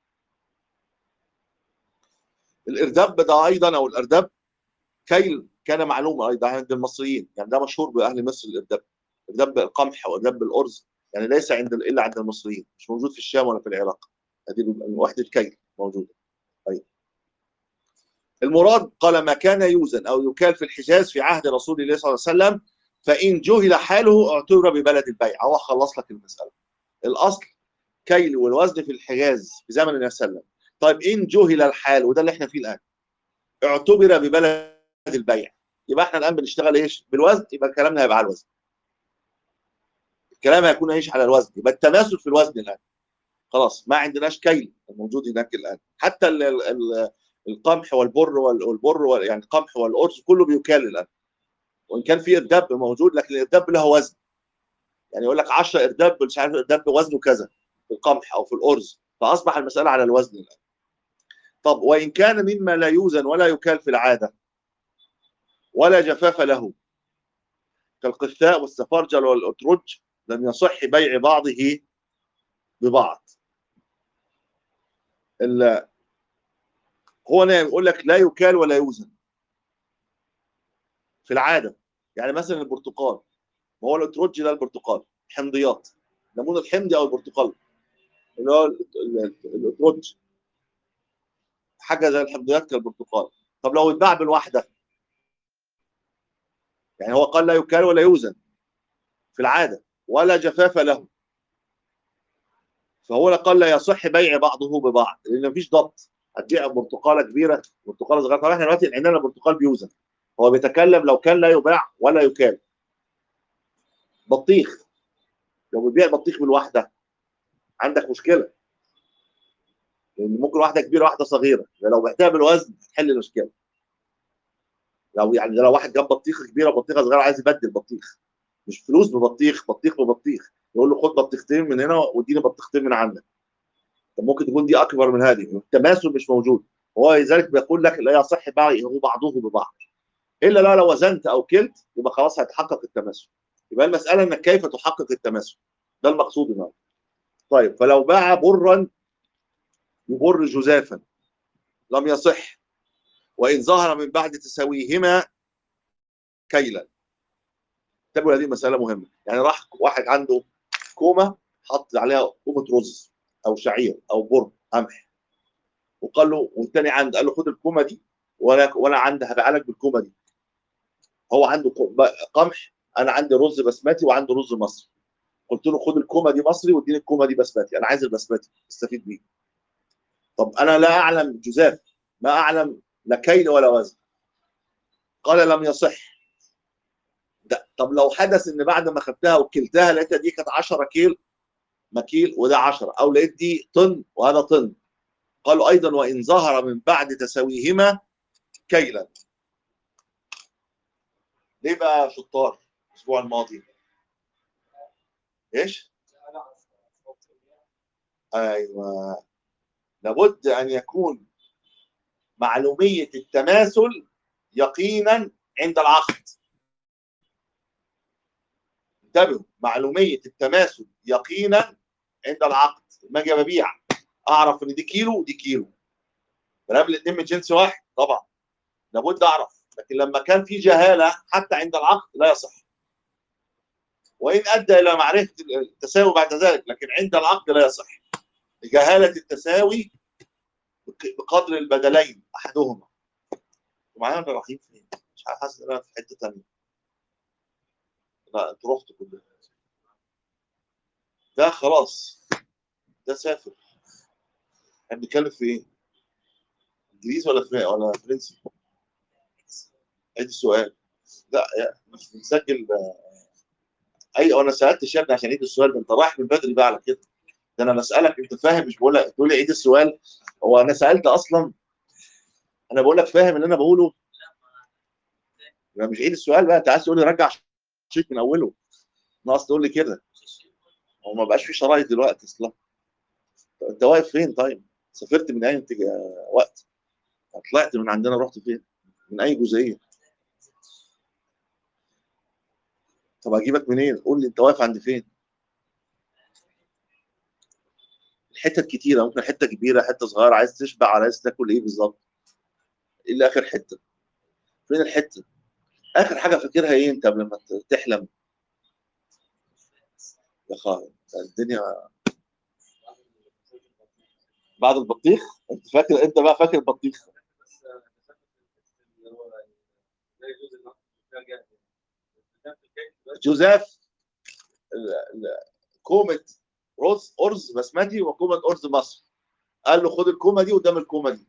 الارداب ده ايضا او الارداب كيل كان معلوم ايضا عند المصريين يعني ده مشهور باهل مصر الارداب ارداب بالقمح وارداب بالارز يعني ليس عند الا عند المصريين مش موجود في الشام ولا في العراق هذه وحده كيل موجوده طيب المراد قال ما كان يوزن او يكال في الحجاز في عهد رسول الله صلى الله عليه وسلم فان جهل حاله اعتبر ببلد البيع هو خلص لك المساله الاصل كيل والوزن في الحجاز في زمن النبي صلى الله عليه وسلم طيب ان جهل الحال وده اللي احنا فيه الان اعتبر ببلد البيع يبقى احنا الان بنشتغل ايش بالوزن يبقى كلامنا هيبقى على الوزن الكلام هيكون ايش على الوزن يبقى التماثل في الوزن الان خلاص ما عندناش كيل موجود هناك الان حتى ال ال ال القمح والبر وال- والبر وال- يعني القمح والارز كله بيكال الان وان كان في ارداب موجود لكن الارداب له وزن يعني يقول لك 10 ارداب مش عارف ارداب وزنه كذا في القمح او في الارز فاصبح المساله على الوزن الان طب وان كان مما لا يوزن ولا يكال في العاده ولا جفاف له كالقثاء والسفرجل والاترج لم يصح بيع بعضه ببعض ال- هو هنا يقول لك لا يكال ولا يوزن في العاده يعني مثلا البرتقال ما هو الاترج ده البرتقال حمضيات ليمون الحمضي او البرتقال اللي هو ال- ال- الاترج حاجه زي الحمضيات كالبرتقال طب لو اتباع بالواحده يعني هو قال لا يكال ولا يوزن في العاده ولا جفاف له فهو قال لا يصح بيع بعضه ببعض لان مفيش ضبط هتبيع برتقاله كبيره برتقاله صغيره طبعا احنا دلوقتي عندنا البرتقال بيوزن هو بيتكلم لو كان لا يباع ولا يكال بطيخ لو بتبيع البطيخ بالواحده عندك مشكله لان ممكن واحده كبيره واحده صغيره لو بعتها بالوزن تحل المشكله لو يعني لو واحد جاب بطيخه كبيره وبطيخه صغيره عايز يبدل بطيخ مش فلوس ببطيخ بطيخ ببطيخ يقول له خد بطيختين من هنا واديني بطيختين من عندك طب ممكن تكون دي اكبر من هذه التماثل مش موجود هو لذلك بيقول لك لا يصح بيعه بعضه ببعض الا لا لو وزنت او كلت يبقى خلاص هيتحقق التماثل يبقى المساله انك كيف تحقق التماثل ده المقصود هنا طيب فلو باع برا يبر جزافا لم يصح وان ظهر من بعد تساويهما كيلا انتبهوا هذه مساله مهمه يعني راح واحد عنده كومه حط عليها كومه رز او شعير او بر قمح وقال له والتاني عنده قال له خد الكومه دي وانا وانا عندي هبيع لك بالكومه دي هو عنده كو- ب- قمح انا عندي رز بسمتي وعنده رز مصري قلت له خد الكومه دي مصري واديني الكومه دي بسمتي انا عايز البسمتي استفيد بيه طب انا لا اعلم جزاف ما اعلم لا كيل ولا وزن قال لم يصح ده طب لو حدث ان بعد ما خدتها وكلتها لقيتها دي كانت 10 كيل مكيل وده 10 او لقيت دي طن وهذا طن قالوا ايضا وان ظهر من بعد تساويهما كيلا ليه بقى يا شطار الاسبوع الماضي ايش ايوه لابد ان يكون معلوميه التماثل يقينا عند العقد انتبهوا معلوميه التماثل يقينا عند العقد لما اجي ببيع اعرف ان دي كيلو ودي كيلو كلام الاثنين من جنس واحد طبعا لابد اعرف لكن لما كان في جهاله حتى عند العقد لا يصح وان ادى الى معرفه التساوي بعد ذلك لكن عند العقد لا يصح لجهالة التساوي بق- بقدر البدلين أحدهما ومعايا أنا رايحين فين؟ مش عارف حاسس إن أنا في حتة تانية لا أنتوا رحتوا كلكم ده خلاص ده سافر احنا بنتكلم في إيه؟ إنجليزي ولا فرنسي ولا فرنسي؟ عيد السؤال لا يا- مش بنسجل آه، اي انا سالت الشاب عشان يعيد السؤال ده انت رايح من بدري بقى على كده ده انا بسالك انت فاهم مش بقول لك تقول لي عيد السؤال هو انا سالت اصلا انا بقول لك فاهم اللي انا بقوله لا مش عيد السؤال بقى انت عايز تقول لي رجع شيك من اوله ناقص تقول لي كده هو ما بقاش في شرايط دلوقتي اصلا طب انت واقف فين طيب سافرت من اي انتج- وقت طلعت من عندنا رحت فين من اي جزئيه طب اجيبك منين قول لي انت واقف عند فين الحتت كتيره ممكن حته كبيره حته صغيره عايز تشبع عايز تاكل ايه بالظبط ايه اللي اخر حته فين الحته اخر حاجه فاكرها ايه انت قبل ما ت- تحلم يا خالد الدنيا بعد البطيخ انت فاكر انت بقى فاكر البطيخ جوزيف ال- ال- كومه رز ارز بسمتي وكومه ارز مصر قال له خد الكومه دي قدام الكومه دي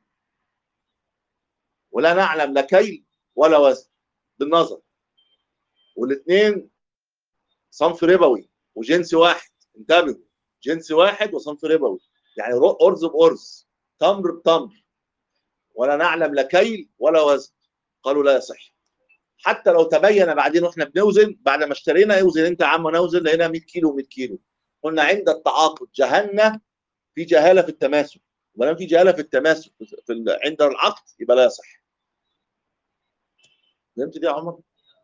ولا نعلم لا كيل ولا وزن بالنظر والاثنين صنف ربوي وجنس واحد انتبهوا جنس واحد وصنف ربوي يعني رو- ارز بارز تمر بتمر ولا نعلم لا كيل ولا وزن قالوا لا يصح حتى لو تبين بعدين واحنا بنوزن بعد ما اشترينا اوزن انت يا عم نوزن لقينا 100 كيلو 100 كيلو قلنا عند التعاقد جهلنا في جهاله في التماثل ما دام في جهاله في التماثل في ال- عند العقد يبقى لا يصح فهمت دي يا عمر؟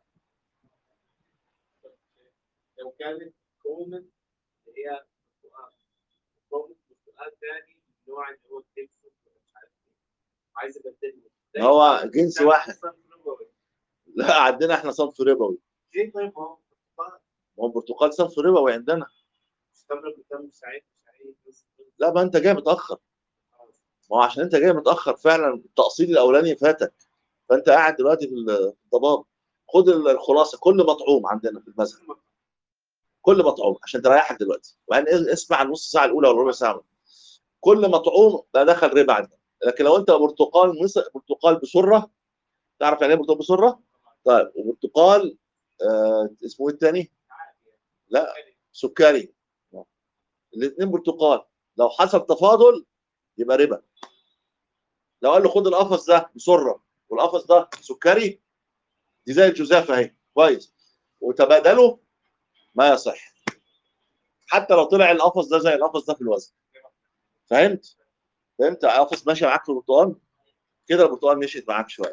لو كانت كومن اللي هي برتقال كومن برتقال ثاني نوع اللي هو الدبس مش عارف ايه عايز ابدله هو جنس واحد صنف ربوي. لا عندنا احنا صنف ربوي ليه طيب ما هو برتقال ما هو البرتقال صنف ربوي عندنا تمر قدام سعيد سعيد بس لا ما انت جاي متاخر ما هو عشان انت جاي متاخر فعلا التقصير الاولاني فاتك فانت قاعد دلوقتي في الضباب خد الخلاصه كل مطعوم عندنا في المذهب كل مطعوم عشان تريحك دلوقتي وبعدين اسمع النص ساعه الاولى ولا ربع ساعه كل مطعوم ده دخل ربا عندنا لكن لو انت برتقال مصر برتقال بسره تعرف يعني ايه برتقال بسره؟ طيب وبرتقال آه اسمه ايه الثاني؟ لا سكري الاثنين برتقال لو حصل تفاضل يبقى ربا لو قال له خد القفص ده بسره والقفص ده سكري دي زي الجزافه اهي كويس وتبادلوا ما يصح حتى لو طلع القفص ده زي القفص ده في الوزن فهمت؟ فهمت القفص ماشي معاك في البرتقال كده البرتقال مشيت معاك شويه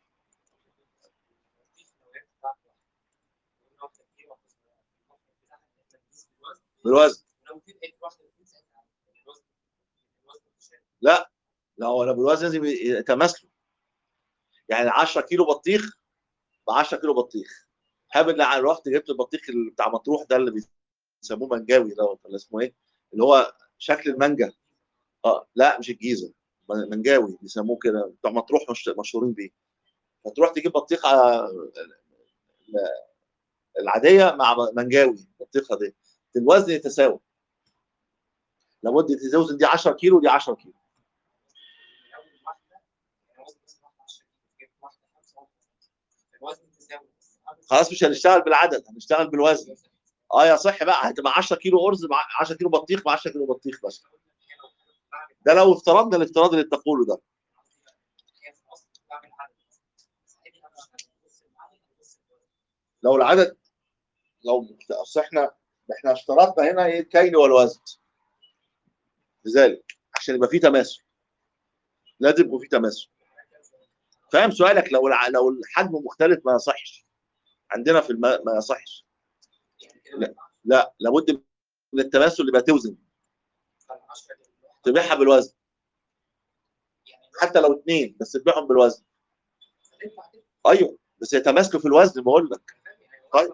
بالوزن لو في حته واحده في ساعتها الوزن الوزن مش عارف. لا لا هو لو بالوزن لازم يتماثلوا يعني 10 كيلو بطيخ ب 10 كيلو بطيخ هابل لا رحت جبت البطيخ اللي بتاع مطروح ده اللي بيسموه منجاوي ده ولا اسمه ايه اللي هو شكل المانجا اه لا مش الجيزه من- منجاوي بيسموه كده بتوع مطروح مش مشهورين بيه فتروح تجيب بطيخه آه، العاديه مع منجاوي البطيخه دي الوزن يتساوي لابد تزوزن دي 10 كيلو ودي 10 كيلو من اول واحده الوزن بس واحده 10 كيلو جبت واحده 5 واحده الوزن تساوي بس خلاص مش هنشتغل بالعدد هنشتغل بالوزن اه يا صح بقى هتبقى 10 كيلو ارز مع 10 كيلو بطيخ مع 10 كيلو بطيخ بس ده لو افترضنا الافتراض اللي تقوله ده لو العدد لو اصل احنا احنا اشترطنا هنا ايه الكيل والوزن لذلك عشان يبقى في تماثل لازم يبقى في تماثل فاهم سؤالك لو الع... لو الحجم مختلف ما يصحش عندنا في الم... ما يصحش لا لابد من التماثل اللي بقى توزن تبيعها بالوزن حتى لو اثنين بس تبيعهم بالوزن ايوه بس يتماسكوا في الوزن بقول لك طيب.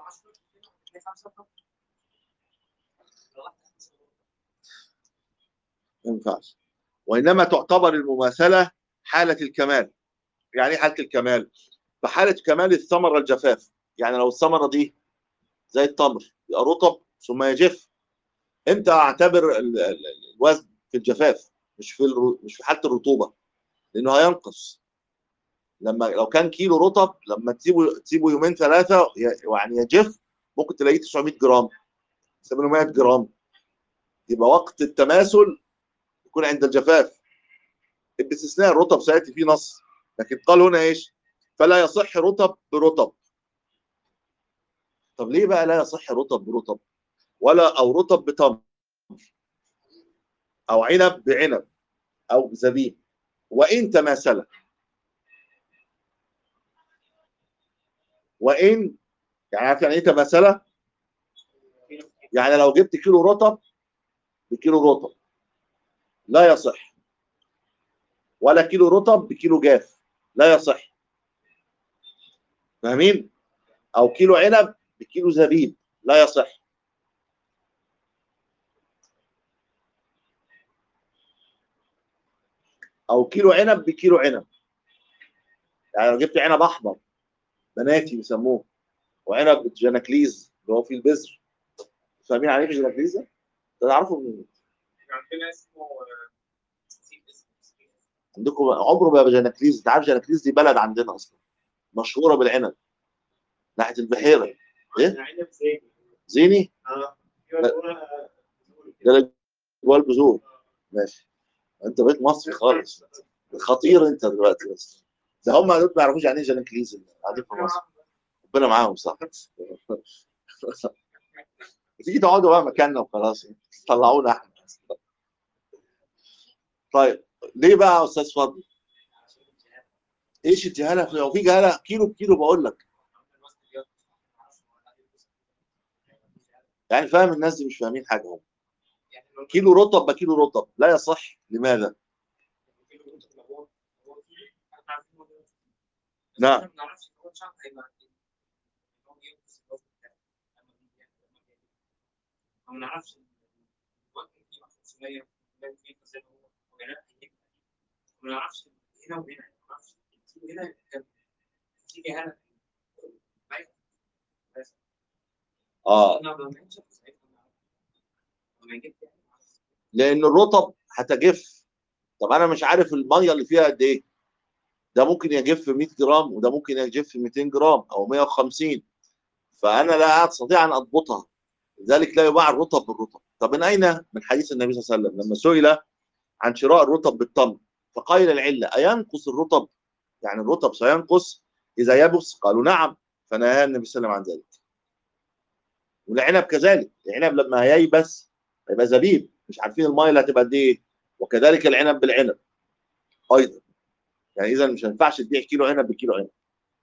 ما ينفعش وانما تعتبر المماثله حاله الكمال يعني ايه حاله الكمال في حاله كمال الثمره الجفاف يعني لو الثمره دي زي التمر يبقى رطب ثم يجف امتى اعتبر ال- ال- ال- الوزن في الجفاف مش في الر- مش في حاله الرطوبه لانه هينقص لما لو كان كيلو رطب لما تسيبه تسيبه يومين ثلاثه ي- يعني يجف ممكن تلاقيه 900 جرام 800 جرام يبقى وقت التماثل يكون عند الجفاف باستثناء الرطب سياتي فيه نص لكن قال هنا ايش؟ فلا يصح رطب برطب طب ليه بقى لا يصح رطب برطب ولا او رطب بتمر او عنب بعنب او زبيب وان تماثل وان يعني عارف يعني ايه تماثل؟ يعني لو جبت كيلو رطب بكيلو رطب لا يصح ولا كيلو رطب بكيلو جاف لا يصح فاهمين او كيلو عنب بكيلو زبيب لا يصح او كيلو عنب بكيلو عنب يعني لو جبت عنب احمر بناتي بيسموه وعنب جناكليز اللي هو فيه البذر فاهمين يعني ايه جناكليز ده؟ ده تعرفوا منين؟ عندنا اسمه آه، نسيت اسمه نسيت اسمه. عندكم عمره ما جناكليز انت عارف جناكليز دي بلد عندنا اصلا مشهوره بالعنب ناحيه البحيره إيه؟ عنب زيني زيني اه لا. يقولوا ده جوه البذور ماشي انت بقيت مصري خالص خطير انت دلوقتي بس ده هم دول ما يعرفوش يعني ايه جناكليز اللي قاعدين في مصر ربنا معاهم صح تيجي تقعدوا بقى مكاننا وخلاص طلعونا احنا طيب ليه بقى يا استاذ فضل؟ ايش الجهاله؟ لو في جهاله كيلو بكيلو بقول لك يعني فاهم الناس دي مش فاهمين حاجه هم كيلو رطب بكيلو رطب لا يصح لماذا؟ نعم. ما نعرفش هو شهر هيبقى قد ايه هو ينقص الوزن بتاعه لما بيجي ياكل لما بيجي ما نعرفش الوزن فيه 500 ولا فيه زي ما هو ولا لا هيبقى ما نعرفش هنا وهنا ما نعرفش الكيلو هنا يبقى كام تيجي هنا بس اه انا ما كانش ساعتها نعرف. لما جبت يعني معرفش. لان الرطب هتجف طب انا مش عارف الميه اللي فيها قد ايه ده ممكن يجف 100 جرام وده ممكن يجف 200 جرام او 150 فانا لا استطيع ان اضبطها لذلك لا يباع الرطب بالرطب طب من اين من حديث النبي صلى الله عليه وسلم لما سئل عن شراء الرطب بالتمر فقال العله اينقص الرطب يعني الرطب سينقص اذا يبس قالوا نعم فنهى النبي صلى الله عليه وسلم عن ذلك والعنب كذلك العنب لما هييبس هيبقى زبيب مش عارفين الميه اللي هتبقى قد ايه وكذلك العنب بالعنب ايضا يعني اذا مش هينفعش تبيع كيلو عنب بكيلو عنب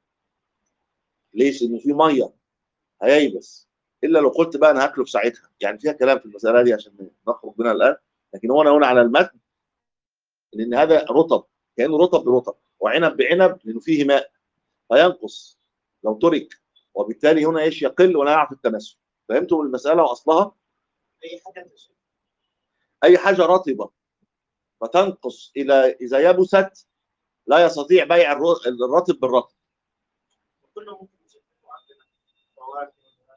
ليش؟ لان في ميه هييبس الا لو قلت بقى انا هاكله في ساعتها يعني فيها كلام في المساله دي عشان نخرج منها الان لكن هو انا هنا على المتن لان هذا رطب كانه رطب برطب وعنب بعنب لانه فيه ماء فينقص لو ترك وبالتالي هنا ايش يقل ولا يعرف التماثل فهمتوا المساله واصلها اي حاجه تشوف اي حاجه رطبه فتنقص الى اذا يبست لا يستطيع بيع الر- الرطب بالرطب كله ممكن يشوفه عندنا فواكه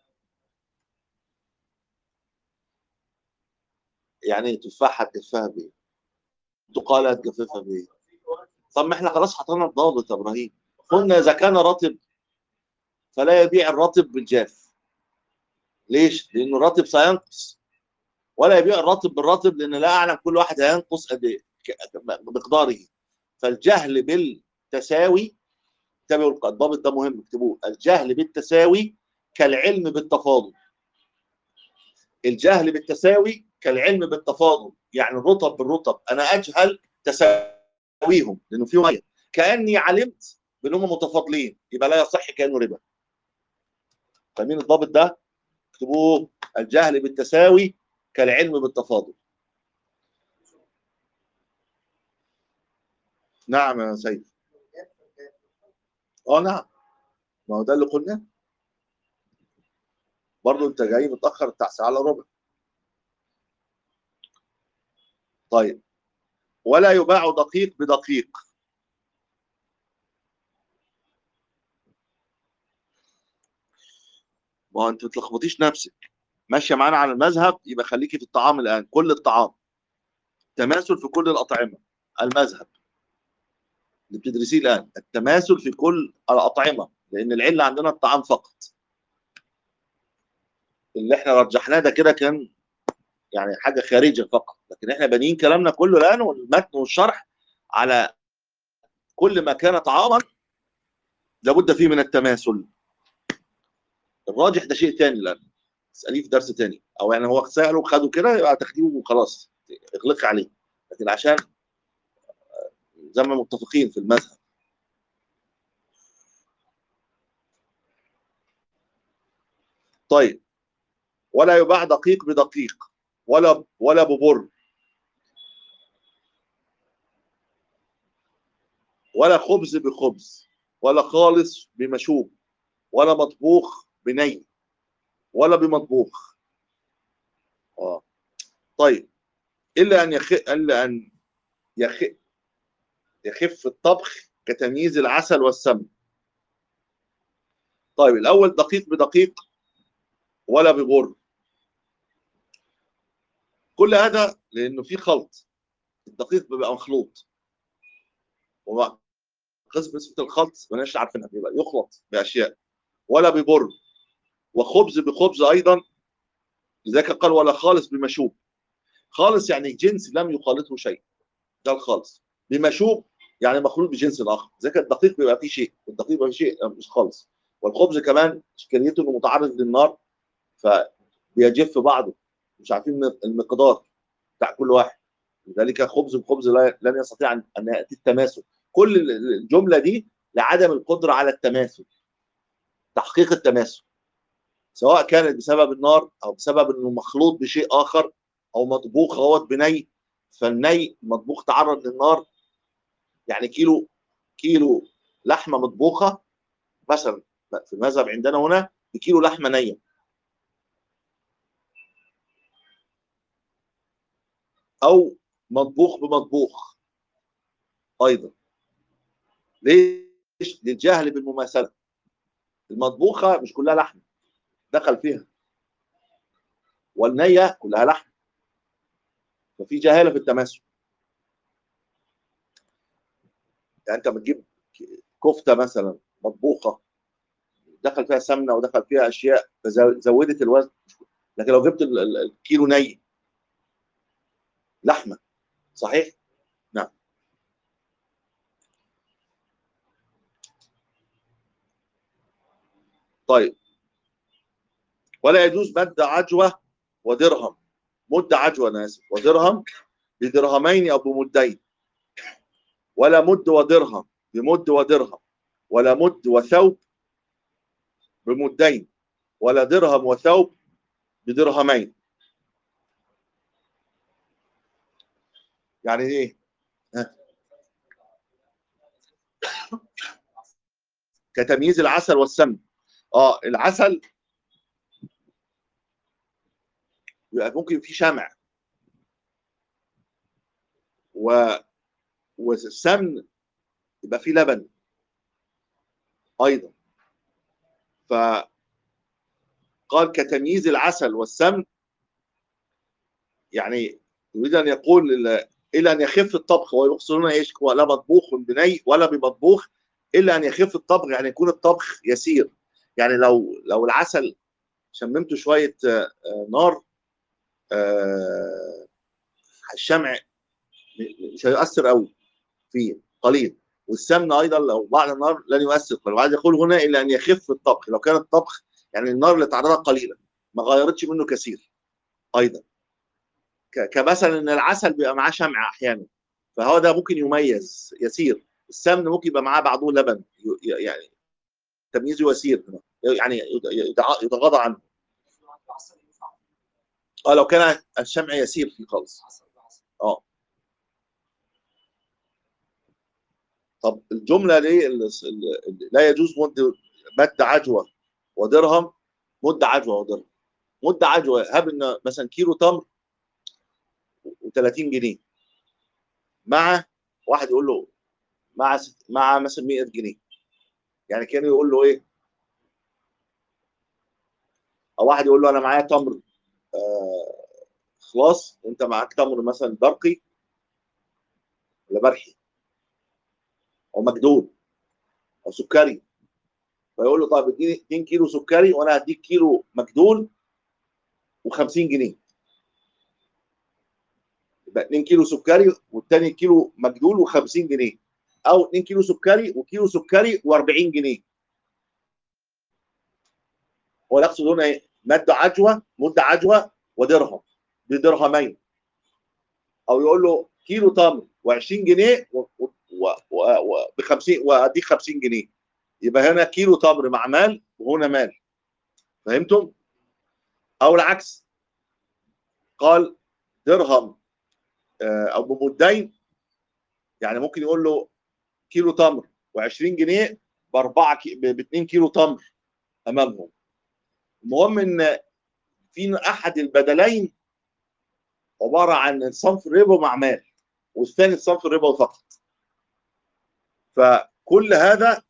يعني تفاحه تجفها بايه؟ تقالة تجففها بايه؟ طب ما احنا خلاص حطينا الضابط يا ابراهيم قلنا اذا كان رطب فلا يبيع الرطب بالجاف ليش؟ لانه الرطب سينقص ولا يبيع الرطب بالرطب لان لا اعلم كل واحد هينقص قد ايه ك- بمقداره فالجهل بالتساوي انتبهوا الضابط ده مهم اكتبوه الجهل بالتساوي كالعلم بالتفاضل الجهل بالتساوي كالعلم بالتفاضل يعني الرطب بالرطب انا اجهل تساويهم لانه في ميه كاني علمت بانهم متفاضلين يبقى لا يصح كانه ربا فاهمين الضابط ده اكتبوه الجهل بالتساوي كالعلم بالتفاضل نعم يا سيد اه نعم ما هو ده اللي قلناه برضه انت جاي متاخر بتاع ساعه الا ربع طيب ولا يباع دقيق بدقيق ما هو انت ما تلخبطيش نفسك ماشيه معانا على المذهب يبقى خليكي في الطعام الان كل الطعام تماثل في كل الاطعمه المذهب اللي بتدرسيه الان التماثل في كل الاطعمه لان العله عندنا الطعام فقط اللي احنا رجحناه ده كده كان يعني حاجه خارجه فقط لكن احنا بانيين كلامنا كله الان والمتن والشرح على كل ما كان طعاما لابد فيه من التماثل الراجح ده شيء تاني الان اساليه في درس تاني او يعني هو ساله خده كده يبقى تاخديه وخلاص اغلقي عليه لكن عشان زي ما متفقين في المذهب طيب ولا يباع دقيق بدقيق ولا ولا ببر ولا خبز بخبز ولا خالص بمشوب ولا مطبوخ بني ولا بمطبوخ اه طيب الا ان يخ الا ان يخ يخف الطبخ كتمييز العسل والسمن طيب الاول دقيق بدقيق ولا ببر كل هذا لانه في خلط الدقيق بيبقى مخلوط وبقى قسم اسمه الخلط مالناش عارفينها بيبقى يخلط باشياء ولا ببر وخبز بخبز ايضا لذلك قال ولا خالص بمشوب خالص يعني جنس لم يخالطه شيء ده الخالص بمشوب يعني مخلوط بجنس اخر ذلك الدقيق بيبقى فيه شيء الدقيق بيبقى فيه شيء مش خالص والخبز كمان اشكاليته انه متعرض للنار فبيجف بعضه مش عارفين المقدار بتاع كل واحد لذلك خبز بخبز لا لن يستطيع ان ياتي التماثل كل الجمله دي لعدم القدره على التماثل تحقيق التماثل سواء كانت بسبب النار او بسبب انه مخلوط بشيء اخر او مطبوخ اهوت بني فالني مطبوخ تعرض للنار يعني كيلو كيلو لحمه مطبوخه مثلا في المذهب عندنا هنا بكيلو لحمه نيه او مطبوخ بمطبوخ ايضا ليش للجهل بالمماثله المطبوخه مش كلها لحم دخل فيها والنيه كلها لحم ففي جهاله في التماثل يعني انت بتجيب كفته مثلا مطبوخه دخل فيها سمنه ودخل فيها اشياء فزودت الوزن لكن لو جبت الكيلو ني لحمه صحيح؟ نعم طيب ولا يجوز مد عجوه ودرهم مد عجوه انا اسف ودرهم بدرهمين او بمدين ولا مد ودرهم بمد ودرهم ولا مد وثوب بمدين ولا درهم وثوب بدرهمين يعني ايه ها. كتمييز العسل والسمن اه العسل يبقى ممكن في شمع و والسمن يبقى فيه لبن ايضا فقال كتمييز العسل والسمن يعني يريد ان يقول الى ان يخف الطبخ هو يقصد هنا ايش لا مطبوخ بني ولا بمطبوخ الا ان يخف الطبخ يعني يكون الطبخ يسير يعني لو لو العسل شممته شويه نار الشمع مش هيؤثر قوي فيه قليل والسمن ايضا لو بعد النار لن يؤثر قليل وعايز يقول هنا الا ان يخف الطبخ لو كان الطبخ يعني النار اللي تعرضها قليلا ما غيرتش منه كثير ايضا كمثلا ان العسل بيبقى معاه شمع احيانا فهو ده ممكن يميز يسير السمن ممكن يبقى معاه بعضه لبن يعني تمييزه يسير يعني يتغاضى عنه اه لو كان الشمع يسير فيه خالص اه طب الجمله ليه لا يجوز مد مد عجوه ودرهم مد عجوه ودرهم مد عجوه هب ان مثلا كيلو تمر و30 جنيه مع واحد يقول له مع ست... مع مثلا 100 جنيه يعني كان يقول له ايه او واحد يقول له انا معايا تمر آه خلاص وانت معاك تمر مثلا برقي ولا برحي او مجدول او سكري فيقول له طيب اديني 2 كيلو سكري وانا هديك كيلو مجدول و50 جنيه يبقى 2 كيلو سكري والتاني كيلو مجدول و50 جنيه او 2 كيلو سكري وكيلو سكري و40 جنيه هو يقصد هنا ايه؟ مد عجوه مد عجوه ودرهم بدرهمين او يقول له كيلو تمر و20 جنيه و, و... و... و... ب 50 واديك 50 جنيه يبقى هنا كيلو تمر مع مال وهنا مال فهمتم؟ او العكس قال درهم آه، او بمدين يعني ممكن يقول له كيلو تمر و20 جنيه باربعه كي... ب 2 كيلو تمر امامهم المهم ان في احد البدلين عباره عن صنف الربا مع مال والثاني صنف الربا فقط فكل هذا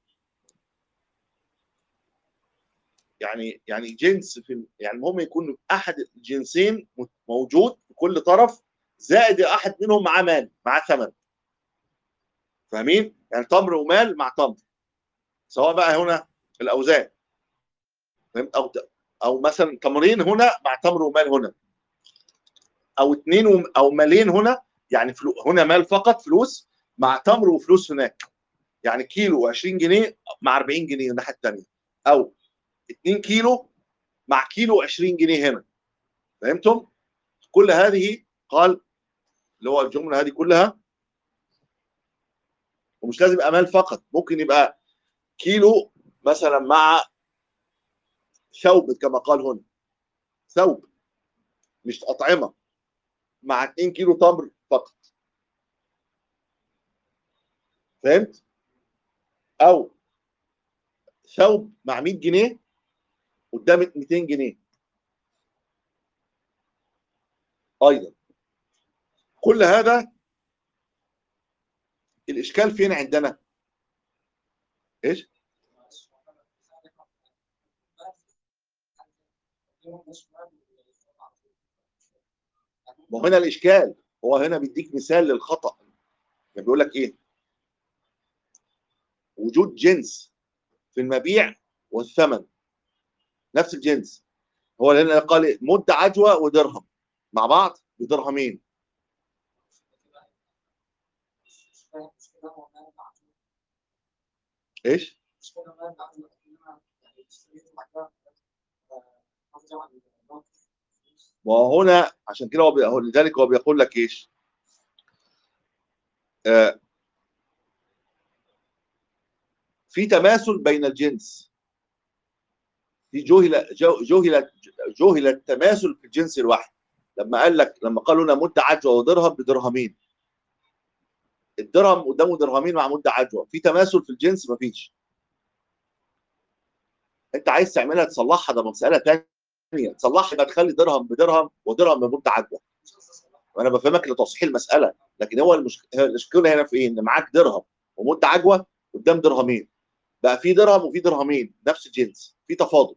يعني يعني جنس في يعني المهم يكون احد الجنسين موجود في كل طرف زائد احد منهم معاه مال معاه ثمن فاهمين؟ يعني تمر ومال مع تمر سواء بقى هنا الاوزان فهمت او او مثلا تمرين هنا مع تمر ومال هنا او اثنين وم- او مالين هنا يعني فلو هنا مال فقط فلوس مع تمر وفلوس هناك يعني كيلو 20 جنيه مع 40 جنيه الناحيه الثانيه او 2 كيلو مع كيلو 20 جنيه هنا فهمتم؟ كل هذه قال اللي هو الجمله هذه كلها ومش لازم يبقى مال فقط ممكن يبقى كيلو مثلا مع ثوب كما قال هنا ثوب مش أطعمة مع 2 كيلو تمر فقط فهمت؟ أو ثوب مع 100 جنيه قدام 200 جنيه أيضا كل هذا الإشكال فين عندنا؟ إيش؟ ما هو هنا الاشكال هو هنا بيديك مثال للخطا يعني بيقول لك ايه وجود جنس في المبيع والثمن نفس الجنس هو هنا قال إيه؟ مد عجوه ودرهم مع بعض بدرهمين ايش وهنا عشان كده هو بي- هو لذلك هو بيقول لك ايش آه في تماثل بين الجنس في جهل جو- جهل جهل التماثل في الجنس الواحد لما قال لك لما قالوا هنا مد عجوه ودرهم بدرهمين الدرهم قدامه درهمين مع مد عجوه في تماثل في الجنس مفيش انت عايز تعملها تصلحها ده مساله ثانيه تصلحها يبقى تخلي درهم بدرهم ودرهم بمد عجوه وانا بفهمك لتصحيح المساله لكن هو المشكله المشكله هنا في ايه ان معاك درهم ومد عجوه قدام درهمين بقى في درهم وفي درهمين نفس الجنس في تفاضل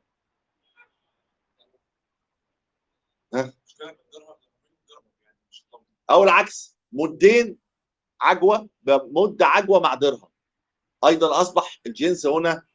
او العكس مدين عجوه بمد عجوه مع درهم ايضا اصبح الجنس هنا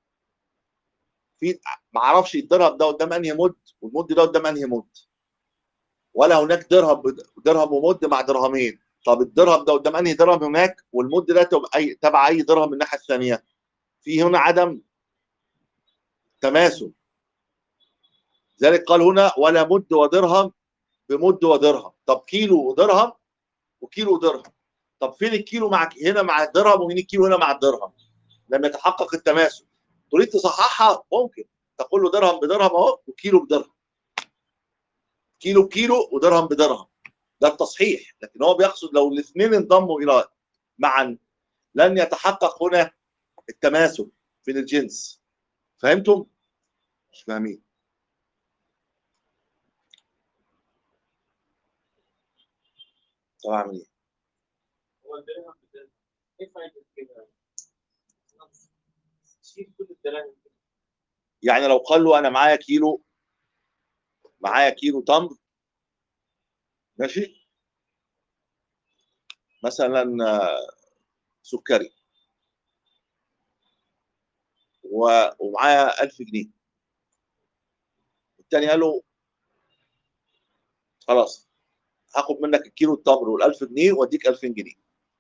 في ما اعرفش الدرهم ده قدام انهي مد والمد ده قدام انهي مد ولا هناك درهم بد- درهم ومد مع درهمين طب الدرهم ده قدام انهي درهم هناك والمد ده تبقى اي تبع اي درهم من الناحيه الثانيه في هنا عدم تماثل ذلك قال هنا ولا مد ودرهم بمد ودرهم طب كيلو ودرهم وكيلو ودرهم طب فين الكيلو مع هنا مع الدرهم وفين الكيلو هنا مع الدرهم لم يتحقق التماثل تريد تصححها ممكن تقول له درهم بدرهم اهو وكيلو بدرهم كيلو بكيلو ودرهم بدرهم ده التصحيح لكن هو بيقصد لو الاثنين انضموا الى معا لن يتحقق هنا التماثل في الجنس فهمتم؟ مش فاهمين طب اعمل ايه؟ درهم بدرهم ايه فايدة كده؟ شيل كل الدراهم كده. يعني لو قال له انا معايا كيلو معايا كيلو تمر ماشي مثلا آه، سكري و- ومعايا 1000 جنيه التاني قال له خلاص هاخد منك الكيلو التمر وال 1000 جنيه واديك 2000 جنيه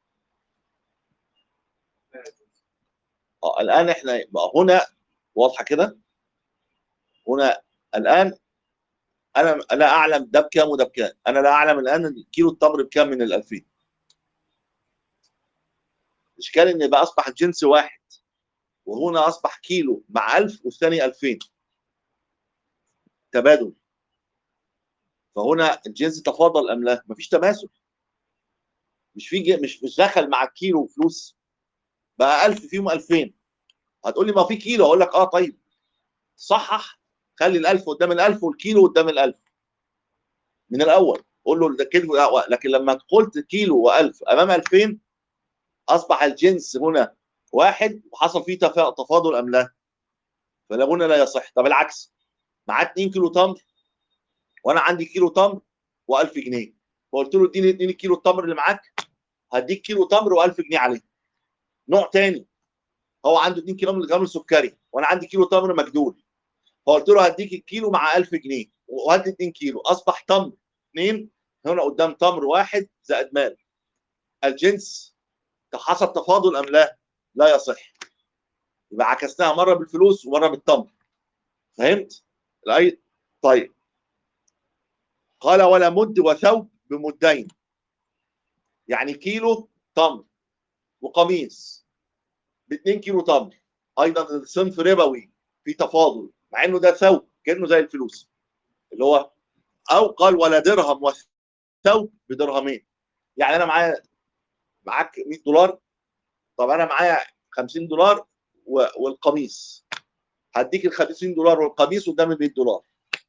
اه الان احنا بقى هنا واضحه كده هنا الان انا لا اعلم ده بكام وده بكام انا لا اعلم الان كيلو التمر بكام من ال 2000 الاشكال ان يبقى اصبح الجنس واحد وهنا اصبح كيلو مع 1000 والثاني 2000 تبادل فهنا الجنس تفاضل ام لا؟ مفيش تماثل مش في ج- مش مش دخل مع الكيلو فلوس بقى 1000 فيهم 2000 هتقول لي ما في كيلو اقول لك اه طيب صحح خلي ال 1000 قدام ال 1000 والكيلو قدام ال 1000 من الاول قول له ده كيلو لا، لكن لما قلت كيلو و1000 امام 2000 اصبح الجنس هنا واحد وحصل فيه تفا- تفاضل ام لا؟ فلا هنا لا يصح طب العكس معاه 2 كيلو تمر وانا عندي كيلو تمر و1000 جنيه فقلت له اديني اديني كيلو التمر اللي معاك هديك كيلو تمر و1000 جنيه عليه نوع تاني هو عنده 2 كيلو جرام سكري وانا عندي كيلو تمر مجدول فقلت له هديك الكيلو مع 1000 جنيه وهدي 2 كيلو اصبح تمر 2 هنا قدام تمر واحد زائد مال الجنس حصل تفاضل ام لا؟ لا يصح يبقى عكسناها مره بالفلوس ومره بالتمر فهمت؟ الأي... طيب قال ولا مد وثوب بمدين يعني كيلو تمر وقميص ب 2 كيلو تمر ايضا صنف ربوي في تفاضل مع انه ده ثوب كانه زي الفلوس اللي هو او قال ولا درهم وثوب بدرهمين يعني انا معايا معاك 100 دولار طب انا معايا 50 دولار و- والقميص هديك ال 50 دولار والقميص قدام ال 100 دولار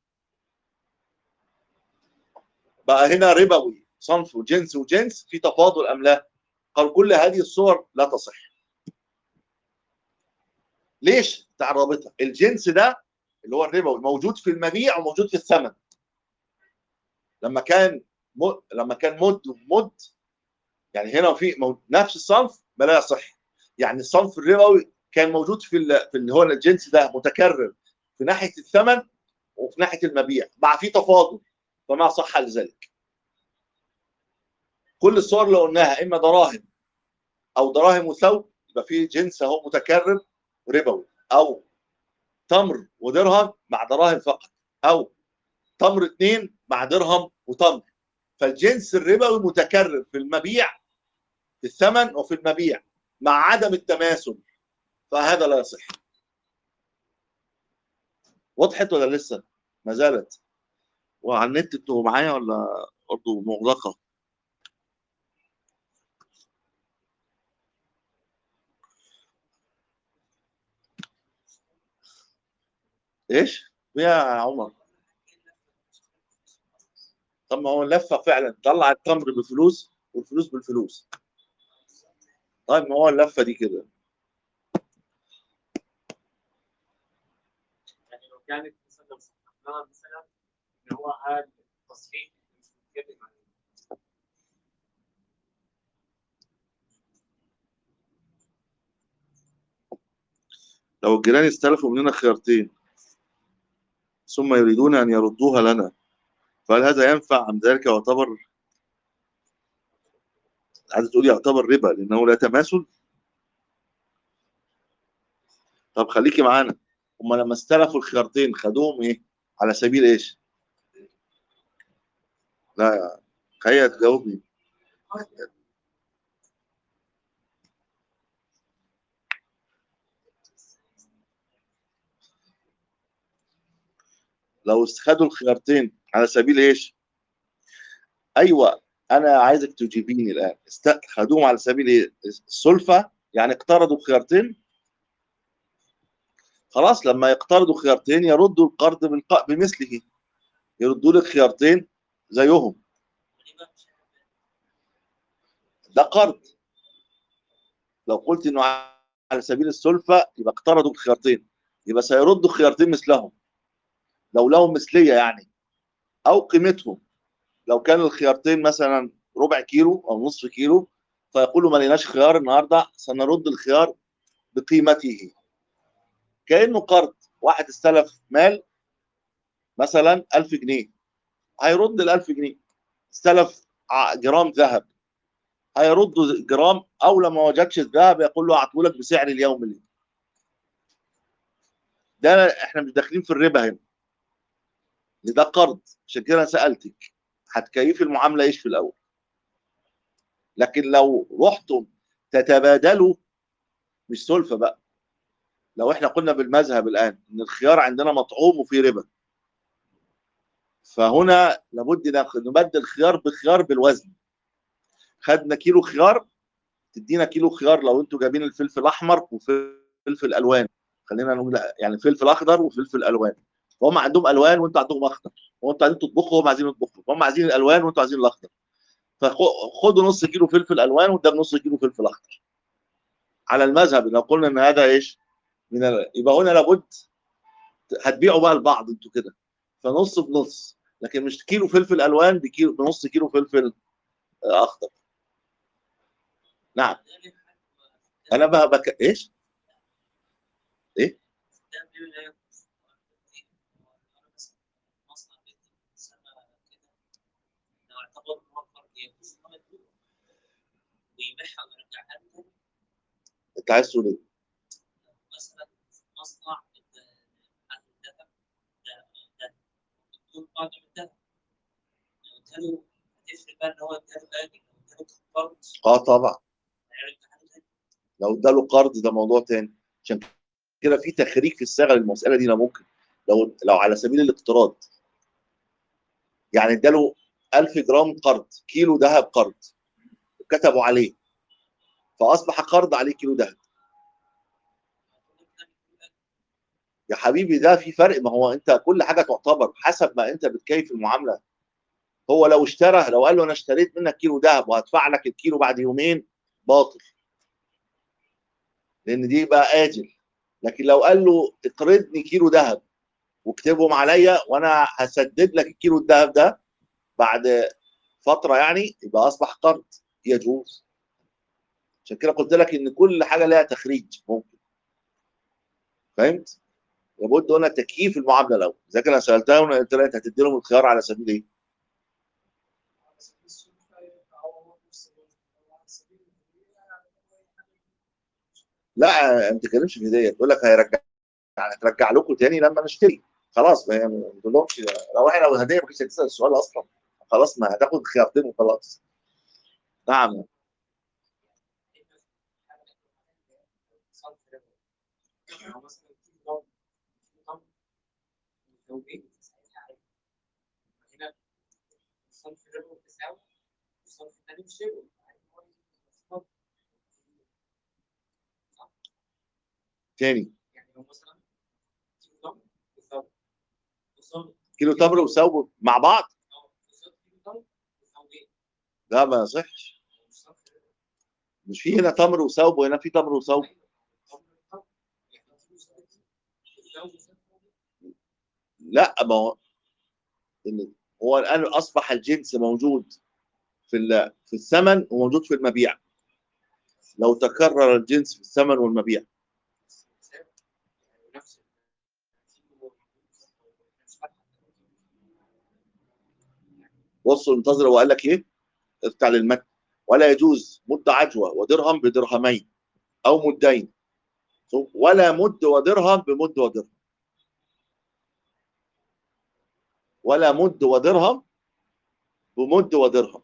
بقى هنا ربوي صنف وجنس وجنس في تفاضل ام لا؟ قال كل هذه الصور لا تصح ليش؟ بتاع الرابطه الجنس ده اللي هو الربوي موجود في المبيع وموجود في الثمن لما كان م... لما كان مد ومد يعني هنا في مو... نفس الصنف ما لا يصح يعني الصنف الربوي كان موجود في ال... في اللي هو الجنس ده متكرر في ناحيه الثمن وفي ناحيه المبيع مع في تفاضل فما صح لذلك كل الصور اللي قلناها اما دراهم او دراهم وثوب يبقى في جنس اهو متكرر ربوي او تمر ودرهم مع دراهم فقط او تمر اثنين مع درهم وتمر فالجنس الربوي متكرر في المبيع في الثمن وفي المبيع مع عدم التماثل فهذا لا يصح وضحت ولا لسه ما زالت وعلى النت انتوا معايا ولا برضه مغلقه ايش يا عمر طب ما هو اللفه فعلا طلع التمر بفلوس والفلوس بالفلوس طيب ما هو اللفه دي كده يعني لو كانت مثلا لو صححناها مثلا ان هو هذا التصحيح مش بنتكلم عليه لو الجيران استلفوا مننا خيارتين ثم يريدون ان يردوها لنا فهل هذا ينفع ام ذلك يعتبر عايز تقول يعتبر ربا لانه لا تماثل طب خليكي معانا هم لما استلفوا الخيارتين خدوهم ايه على سبيل ايش لا يا هي تجاوبني لو خدوا الخيارتين على سبيل ايش ايوه انا عايزك تجيبيني الان است... خدوهم على سبيل ايه السلفه يعني اقترضوا خيارتين خلاص لما يقترضوا خيارتين يردوا القرض بالق... بمثله يردوا لك خيارتين زيهم ده قرض لو قلت انه على سبيل السلفه يبقى اقترضوا بخيارتين يبقى سيردوا خيارتين مثلهم لو لهم مثليه يعني او قيمتهم لو كان الخيارتين مثلا ربع كيلو او نصف كيلو فيقولوا ما لقيناش خيار النهارده سنرد الخيار بقيمته كانه قرض واحد استلف مال مثلا 1000 جنيه هيرد ال 1000 جنيه استلف ع- جرام ذهب هيرد جرام او لما وجدش الذهب يقول له اعطيه لك بسعر اليوم اللي ده احنا مش داخلين في الربا هنا ده قرض عشان كده انا سالتك هتكيفي المعامله ايش في الاول لكن لو رحتم تتبادلوا مش سلفه بقى لو احنا قلنا بالمذهب الان ان الخيار عندنا مطعوم وفيه ربا فهنا لابد ناخد- نبدل خيار بخيار بالوزن خدنا كيلو خيار تدينا كيلو خيار لو انتوا جايبين الفلفل الاحمر وفلفل الوان خلينا نقول يعني فلفل اخضر وفلفل الوان فهم عندهم الوان وانتوا عندهم اخضر وانتوا عايزين تطبخوا وهم عايزين يطبخوا فهم عايزين الالوان وانتوا عايزين الاخضر فخدوا نص كيلو فلفل الوان وده نص كيلو فلفل اخضر على المذهب لو قلنا ان هذا ايش من ال... يبقى هنا لابد هتبيعوا بقى لبعض انتوا كده فنص بنص لكن مش كيلو فلفل الوان بكيلو بنص كيلو فلفل آه، اخضر نعم انا بقى بك... ايش ويبيعها ويرجعها لنا انت عايز تقول ايه مثلا في مصنع محل الذهب ده ده الدكتور بعض من الذهب لو اداله هتفرق بقى ان هو اداله غالي لو اداله قرض اه طبعا هيرجعها له تاني لو اداله قرض ده موضوع تاني عشان كده في تخريج في الصيغه للمساله دي لا ممكن لو لو على سبيل الاقتراض يعني اداله 1000 جرام قرض كيلو ذهب قرض وكتبوا عليه فاصبح قرض عليه كيلو ذهب يا حبيبي ده في فرق ما هو انت كل حاجه تعتبر حسب ما انت بتكيف المعامله هو لو اشترى لو قال له انا اشتريت منك كيلو ذهب وهدفع لك الكيلو بعد يومين باطل لان دي بقى اجل لكن لو قال له اقرضني كيلو ذهب واكتبهم عليا وانا هسدد لك الكيلو الذهب ده بعد فتره يعني يبقى اصبح قرض يجوز عشان كده قلت لك ان كل حاجه لها تخريج ممكن فهمت؟ لابد هنا تكييف المعامله الاول اذا كان سالتها وانا قلت لها انت هتدي لهم الخيار على سبيل ايه؟ لا ما بتتكلمش في هديه تقول لك هيرجع يعني هترجع لكم تاني لما نشتري خلاص ما هي ما تقولهمش لو احنا لو هديه ما كنتش هتسال السؤال اصلا خلاص ما هتاخد خيارتين وخلاص نعم تاني يعني لو مثلا كيلو تمر وثوب وثوب كيلو تمر وثوب مع بعض اه وثوب كيلو تمر وثوبين لا ما يصحش مش صرف ربا. مش في هنا تمر وثوب وهنا في تمر وثوب أيوة. تمر وثوب. يعني لو كيلو ثوب وثوب وثوب. لا ما هو إن هو الان اصبح الجنس موجود في ال- في الثمن وموجود في المبيع لو تكرر الجنس في الثمن والمبيع يعني نفس الكيلو نفس فتحة. بصوا انتظر وقال لك ايه افتح للمتن ولا يجوز مد عجوه ودرهم بدرهمين او مدين ولا مد ودرهم بمد ودرهم ولا مد ودرهم بمد ودرهم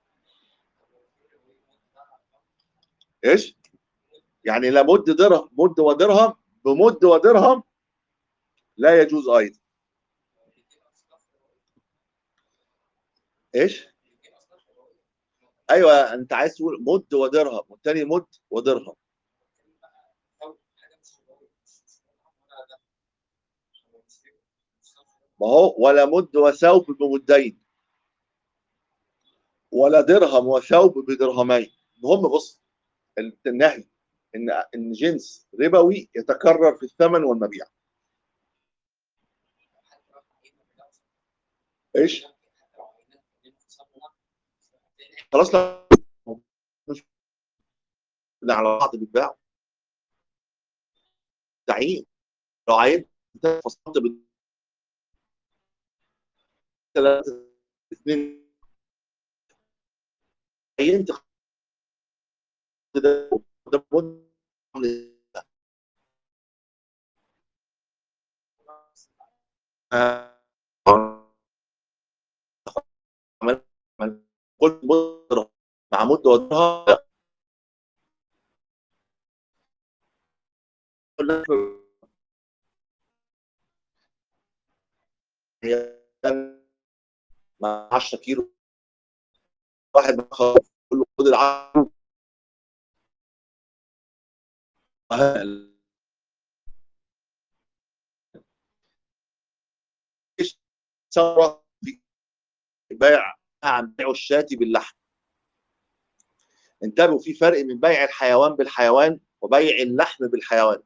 ايش يعني لا مد درهم مد ودرهم بمد ودرهم لا يجوز ايضا ايش ايوه انت عايز تقول مد ودرهم والتاني مد ودرهم ما هو ولا مد وثوب بمدين ولا درهم وثوب بدرهمين المهم بص النهي ان ان جنس ربوي يتكرر في الثمن والمبيع ايش خلاص لا لا على بعض بيتباعوا تعيين لو عينت انت فصلت بال ثلاثة اثنين عينت ده ده مد- آه. عمل- عمل- قلت مدة مع مدة وضعها هي مع 10 كيلو واحد من الخروف يقول له خد العشرة ايش ثوره في بيع عن بيع الشاة باللحم انتبهوا في فرق من بيع الحيوان بالحيوان وبيع اللحم بالحيوان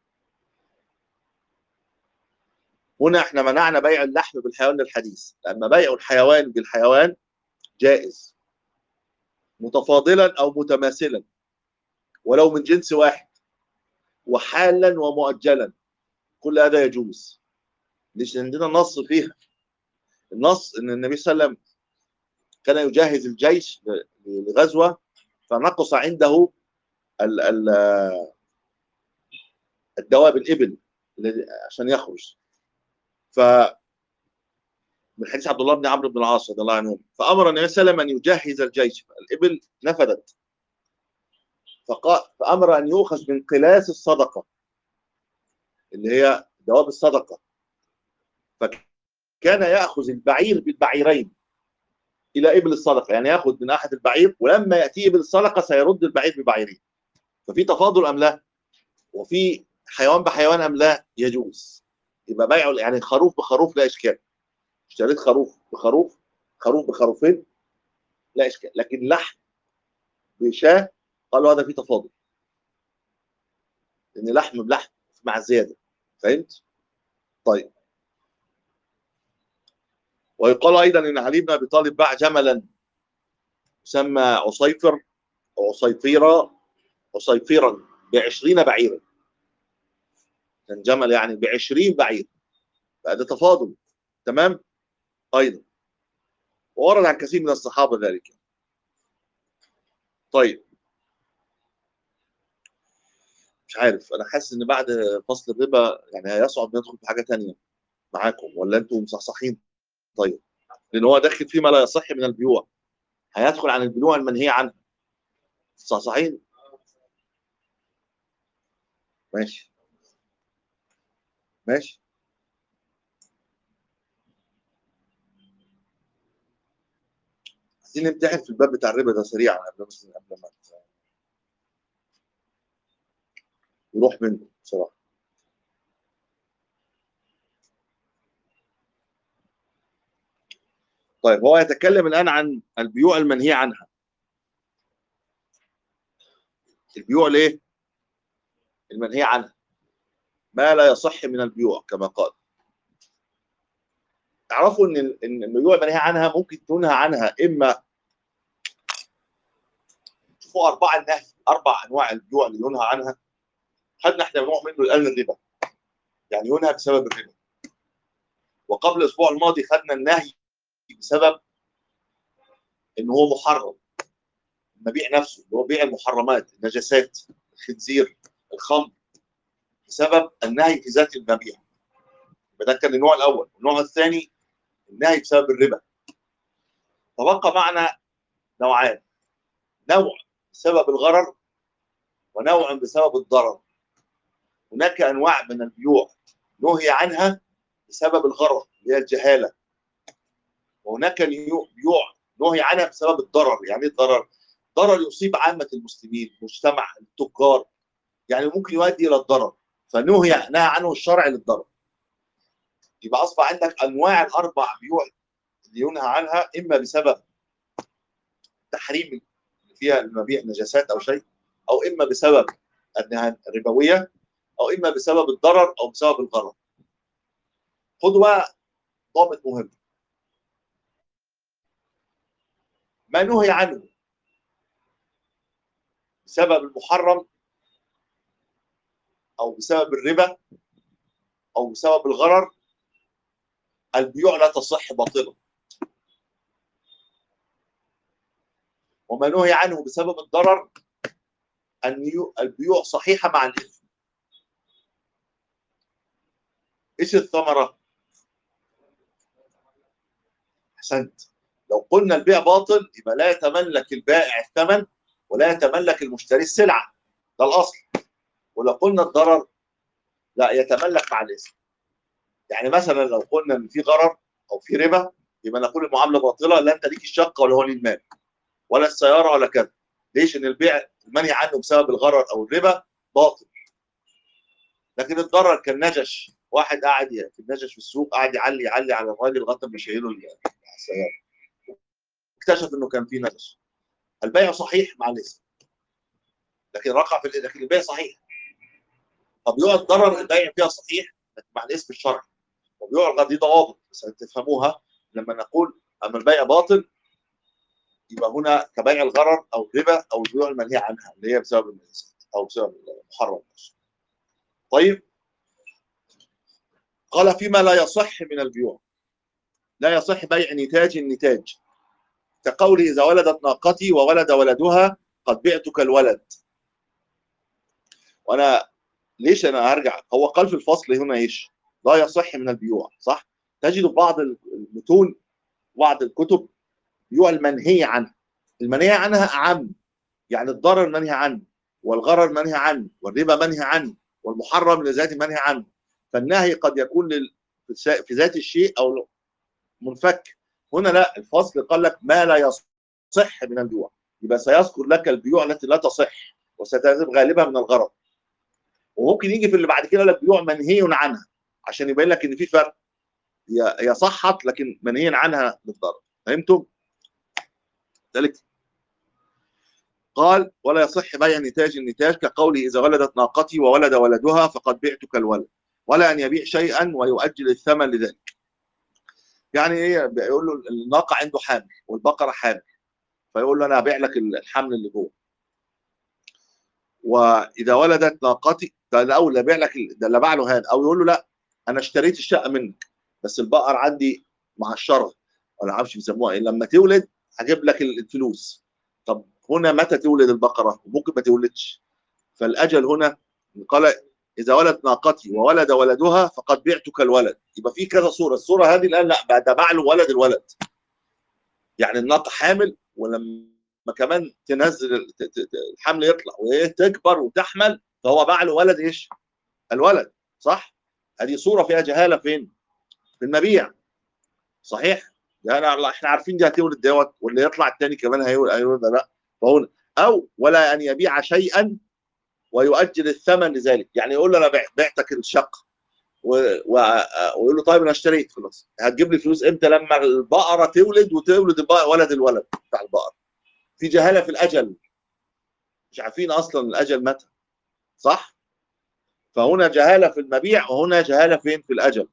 هنا احنا منعنا بيع اللحم بالحيوان الحديث اما بيع الحيوان بالحيوان جائز متفاضلا او متماثلا ولو من جنس واحد وحالا ومؤجلا كل هذا يجوز ليش عندنا نص فيها النص ان النبي صلى الله عليه وسلم كان يجهز الجيش لغزوه فنقص عنده ال ال الدواب الابل الذي- عشان يخرج ف من حديث عبد الله بن عمرو بن العاص رضي الله عنهم فامر النبي صلى الله عليه وسلم ان يجهز الجيش الابل نفدت فقال فامر ان يؤخذ من قلاس الصدقه اللي هي دواب الصدقه فكان ياخذ البعير بالبعيرين الى ابل الصدقه يعني ياخذ من احد البعير ولما ياتي ابل الصدقه سيرد البعير ببعيرين ففي تفاضل ام لا وفي حيوان بحيوان ام لا يجوز يبقى بيع يعني خروف بخروف لا اشكال اشتريت خروف بخروف خروف بخروفين لا اشكال لكن لحم بشاه قالوا هذا فيه تفاضل لان لحم بلحم مع زياده فهمت؟ طيب ويقال ايضا ان علي بن ابي طالب باع جملا يسمى عصيفر او عصيفيرا عصيفيرا ب 20 بعيرا كان جمل يعني ب 20 بعير فهذا تفاضل تمام ايضا وورد عن كثير من الصحابه ذلك طيب مش عارف انا حاسس ان بعد فصل الربا يعني هيصعب ندخل في حاجه تانية معاكم ولا انتم مصحصحين طيب لان هو داخل فيما لا يصح من البيوع هيدخل عن البيوع المنهي عنها مصحصحين ماشي ماشي عايزين نمتحن في الباب بتاع الربا ده سريعا قبل ما قبل ما يروح منه بصراحه طيب هو يتكلم الان عن البيوع المنهي عنها البيوع ليه المنهي عنها ما لا يصح من البيوع كما قال اعرفوا ان ال- ان البيوع المنهي عنها ممكن تنهى عنها اما شوفوا اربع النهي اربع انواع البيوع اللي ينهى عنها خدنا احنا نوع منه الان الربا يعني ينهى بسبب الربا وقبل الاسبوع الماضي خدنا النهي بسبب ان هو محرم المبيع نفسه اللي هو بيع المحرمات النجاسات الخنزير الخمر بسبب النهي في ذات المبيع يبقى ده كان النوع الاول النوع الثاني النهي بسبب الربا تبقى معنا نوعان نوع بسبب الغرر ونوع بسبب الضرر هناك انواع من البيوع نهي عنها بسبب الغرر اللي هي الجهاله وهناك نيو- بيوع نهي عنها بسبب الضرر يعني ايه الضرر؟ ضرر يصيب عامه المسلمين مجتمع التجار يعني ممكن يؤدي الى الضرر فنهي نهى عنه الشرع للضرر يبقى اصبح عندك انواع الاربع بيوع اللي ينهى عنها اما بسبب تحريم اللي فيها المبيع نجاسات او شيء او اما بسبب انها ربويه او اما بسبب الضرر او بسبب الغرض خدوا بقى ضابط مهم ما نهي عنه بسبب المحرم او بسبب الربا او بسبب الغرر البيوع لا تصح باطله وما نهي عنه بسبب الضرر النيو- البيوع صحيحه مع الاثم ايش الثمره احسنت لو قلنا البيع باطل يبقى لا يتملك البائع الثمن ولا يتملك المشتري السلعه ده الاصل ولو قلنا الضرر لا يتملك مع الاسم يعني مثلا لو قلنا ان في غرر او في ربا يبقى نقول المعامله باطله لا انت ليك الشقه ولا هو ليه المال ولا السياره ولا كذا ليش ان البيع المنهي عنه بسبب الغرر او الربا باطل لكن الضرر كان نجش واحد قاعد ي- في النجش في السوق قاعد يعلي يعلي على الراجل لغايه ما شايله ال- السياره اكتشف انه كان في نجش البيع صحيح مع الاسم لكن رقع في ال- لكن البيع صحيح طب يقع الضرر البيع فيها صحيح لكن مع الاسم الشرعي وبيقع الغرض دي ضوابط بس تفهموها لما نقول اما البيع باطل يبقى هنا كبيع الغرر او الربا او البيوع المنهي عنها اللي هي بسبب الاسم او بسبب المحرم نفسه. طيب قال فيما لا يصح من البيوع لا يصح بيع نتاج النتاج كقوله إذا ولدت ناقتي وولد ولدها قد بعتك الولد وأنا ليش أنا هرجع هو قال في الفصل هنا إيش لا يصح من البيوع صح تجد في بعض المتون بعض الكتب بيوع المنهي عنها المنهي عنها أعم يعني الضرر منهي عنه والغرر منهي عنه والربا منهي عنه والمحرم لذاته منهي عنه فالنهي قد يكون لل... في ذات الشيء او منفك هنا لا الفصل قال لك ما لا يصح من البيوع يبقى سيذكر لك البيوع التي لا تصح وستذهب غالبها من الغرض وممكن يجي في اللي بعد كده لك بيوع منهي عنها عشان يبين لك ان في فرق هي هي صحت لكن منهي عنها بالضرر فهمتم؟ ذلك قال ولا يصح بيع نتاج النتاج كقوله إذا ولدت ناقتي وولد ولدها فقد بعتك الولد ولا أن يبيع شيئا ويؤجل الثمن لذلك يعني ايه بيقول له الناقة عنده حامل والبقرة حامل فيقول له أنا هبيع لك الحمل اللي جوه وإذا ولدت ناقتي ده الأول أبيع لك ده اللي باع له هذا أو يقول له لا أنا اشتريت الشقة منك بس البقر عندي معشرة ولا عارفش بيسموها ايه لما تولد هجيب لك الفلوس طب هنا متى تولد البقرة وممكن ما تولدش فالأجل هنا قال إذا ولدت ناقتي وولد ولدها فقد بعتك الولد يبقى في كذا صورة الصورة هذه الآن لا بقى ده باع له ولد الولد يعني الناقة حامل ولما كمان تنزل الحمل يطلع وتكبر وتحمل فهو باع له ولد ايش؟ الولد صح؟ هذه صورة فيها جهالة فين؟ في المبيع صحيح؟ يعني احنا عارفين دي هتولد دوت واللي يطلع الثاني كمان هيولد لا فهنا او ولا ان يبيع شيئا ويؤجل الثمن لذلك يعني يقول له انا بعتك الشقه ويقول له طيب انا اشتريت خلاص هتجيب لي فلوس امتى لما البقره تولد وتولد البقرة ولد الولد بتاع البقره في جهاله في الاجل مش عارفين اصلا الاجل متى صح فهنا جهاله في المبيع وهنا جهاله فين في الاجل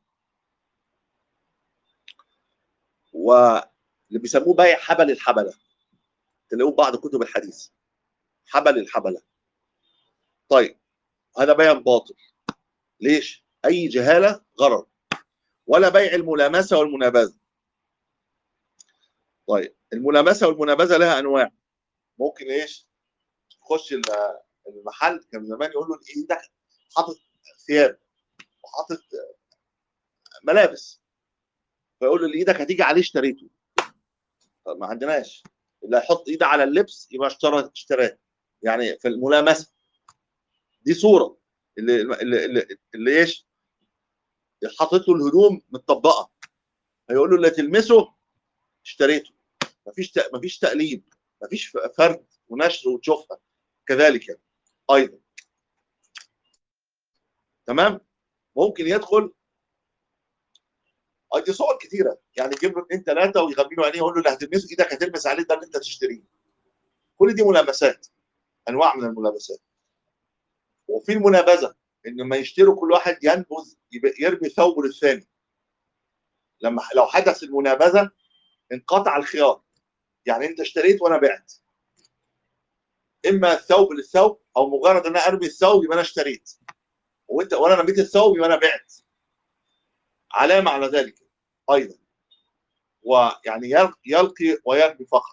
واللي بيسموه بيع حبل الحبله تلاقوه بعض كتب الحديث حبل الحبله طيب هذا بيع باطل ليش اي جهاله غرر ولا بيع الملامسه والمنابذه طيب الملامسه والمنابذه لها انواع ممكن ايش تخش المحل كان زمان يقول له ايدك حاطط ثياب وحاطط ملابس فيقول له اللي ايدك هتيجي عليه اشتريته طب ما عندناش اللي هيحط ايده على اللبس يبقى اشترى اشتراه يعني في الملامسه دي صوره اللي اللي اللي, اللي ايش حاطط له الهدوم متطبقه هيقول له اللي تلمسه اشتريته مفيش مفيش تقليد مفيش فرد ونشر وتشوفها كذلك يعني ايضا تمام ممكن يدخل دي صور كتيره يعني يجيب له اثنين ثلاثه ويغمينوا عينيه يقول له اللي هتلمسه ايدك هتلمس عليه ده اللي انت تشتريه كل دي ملامسات انواع من الملامسات وفي المنابذه ان ما يشتروا كل واحد ينبذ يبقى يرمي ثوبه للثاني لما لو حدث المنابذه انقطع الخيار يعني انت اشتريت وانا بعت اما الثوب للثوب او مجرد ان انا ارمي الثوب يبقى انا اشتريت وانت وانا رميت الثوب يبقى انا بعت علامه على ذلك ايضا ويعني يلقي, يلقي ويرمي فقط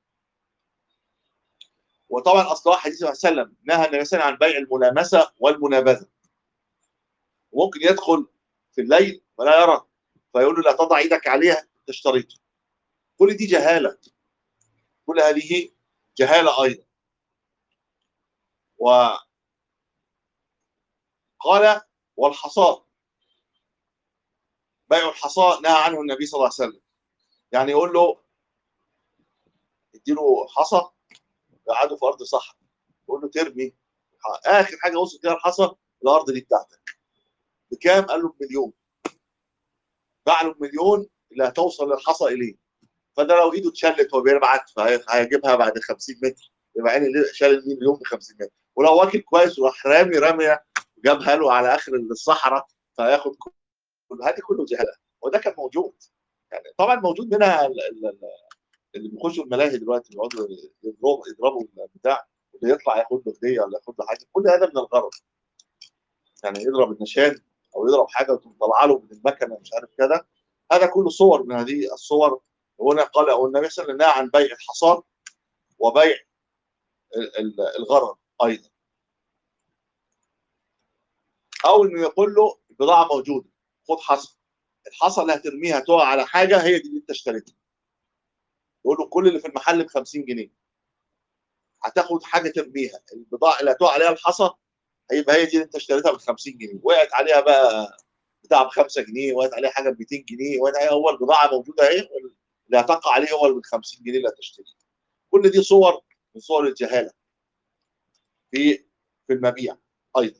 وطبعا اصلا حديث النبي صلى الله عليه وسلم نهى النبي صلى الله عليه وسلم عن بيع الملامسه والمنابذه وممكن يدخل في الليل ولا يرى فيقول له لا تضع ايدك عليها انت اشتريته كل دي جهاله كل هذه جهاله ايضا وقال والحصاد بيع الحصى نهى عنه النبي صلى الله عليه وسلم يعني يقول له اديله حصى قعدوا في ارض صحراء يقول له ترمي اخر حاجه وصل فيها الحصى الارض دي بتاعتك بكام؟ قال له بمليون باع له بمليون اللي هتوصل الحصى اليه فده لو ايده اتشلت وهو بيبعت فهيجيبها بعد 50 متر يبقى عيني شال المليون ب 50 متر ولو واكل كويس وراح رامي راميه جابها له على اخر الصحراء فياخد كل هذه كله جهاله وده كان موجود يعني طبعا موجود منها ال- ال- ال- اللي بيخشوا الملاهي دلوقتي يقعدوا يضربوا يضربوا البتاع واللي يطلع ياخد له هديه ولا ياخد له حاجه كل هذا من الغرض يعني يضرب النشان او يضرب حاجه وتقوم طالعه له من المكنه مش عارف كذا هذا كله صور من هذه الصور هنا قال والنبي صلى الله عليه وسلم نهى عن بيع الحصاد وبيع ال- ال- الغرض ايضا او انه يقول له البضاعه موجوده خد حصى الحصى اللي هترميها تقع على حاجه هي دي اللي انت اشتريتها يقول له كل اللي في المحل ب 50 جنيه هتاخد حاجه ترميها البضاعه اللي هتقع عليها الحصى هيبقى هي دي اللي انت اشتريتها ب 50 جنيه وقعت عليها بقى بتاع ب 5 جنيه وقعت عليها حاجه ب 200 جنيه وقعت عليها هو البضاعه موجوده اهي اللي هتقع عليه هو اللي ب 50 جنيه اللي هتشتريه كل دي صور من صور الجهاله في في المبيع ايضا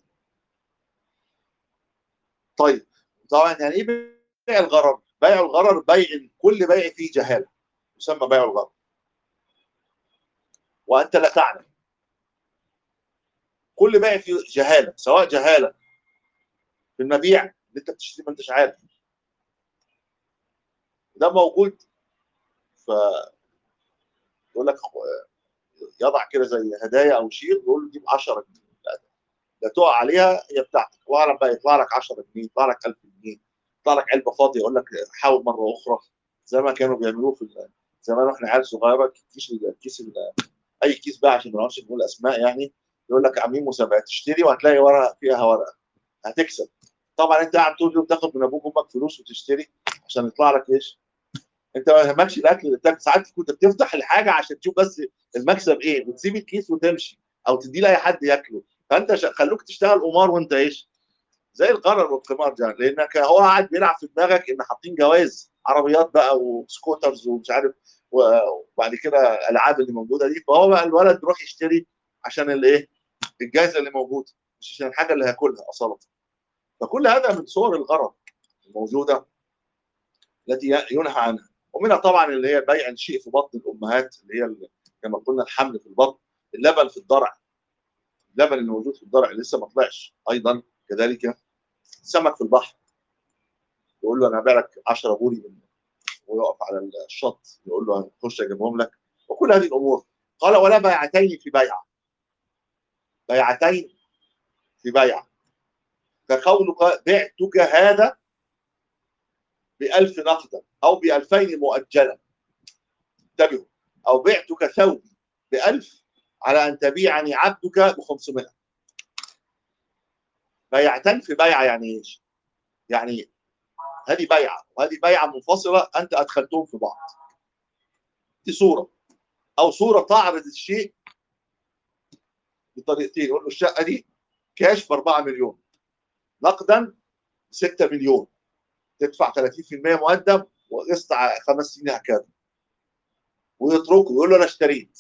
طيب طبعا يعني ايه بيع الغرر؟ بيع الغرر بيع كل بيع فيه جهاله يسمى بيع الغرر وانت لا تعلم كل بيع فيه جهاله سواء جهاله في المبيع اللي انت بتشتري ما انتش عارف ده موجود ف يقول لك يضع كده زي هدايا او شيء يقول له دي ب 10 جنيه لا لا تقع عليها هي بتاعتك واعرف بقى يطلع لك 10 جنيه يطلع لك 1000 جنيه يطلع لك علبه فاضيه يقول لك حاول مره اخرى زي ما كانوا بيعملوه في ال- زمان واحنا عيال صغيره كيس كيس اي كيس بقى عشان ما نقعدش نقول اسماء يعني يقول لك عاملين مسابقه تشتري وهتلاقي ورقه فيها ورقه هتكسب طبعا انت قاعد طول اليوم تاخد من ابوك وامك فلوس وتشتري عشان يطلع لك ايش؟ انت ما يهمكش الاكل اللي بتاكل ساعات كنت بتفتح الحاجه عشان تشوف بس المكسب ايه بتسيب الكيس وتمشي او تديه لاي حد ياكله فانت ش- خلوك تشتغل قمار وانت ايش؟ زي الغرر والقمار ده لانك هو قاعد بيلعب في دماغك ان حاطين جوائز عربيات بقى وسكوترز ومش عارف و- وبعد كده الالعاب اللي موجوده دي فهو بقى الولد بيروح يشتري عشان الايه؟ الجائزه اللي موجوده مش عشان الحاجه اللي هياكلها اصلا فكل هذا من صور الغرض الموجوده التي ينهى عنها ومنها طبعا اللي هي بيع الشيء في بطن الامهات اللي هي ال- كما قلنا الحمل في البطن اللبن في الضرع اللبن اللي موجود في الضرع لسه ما طلعش ايضا كذلك سمك في البحر يقول له انا هبيع لك 10 بوري من ويقف على الشط يقول له هخش اجيبهم لك وكل هذه الامور قال ولا بيعتين في بيعه بيعتين في بيعه كقولك بعتك هذا بألف نقدا أو بألفين مؤجلا انتبهوا أو بعتك ثوبي بألف على أن تبيعني عبدك بخمسمائة بيعتين في بيعة يعني إيش؟ يعني هذه بيعة وهذه بيعة منفصلة أنت أدخلتهم في بعض دي صورة أو صورة تعرض الشيء بطريقتين يقول له الشقة دي كاش ب 4 مليون نقدا 6 مليون تدفع 30% مقدم وقسط على خمس سنين هكذا ويتركه يقول له انا اشتريت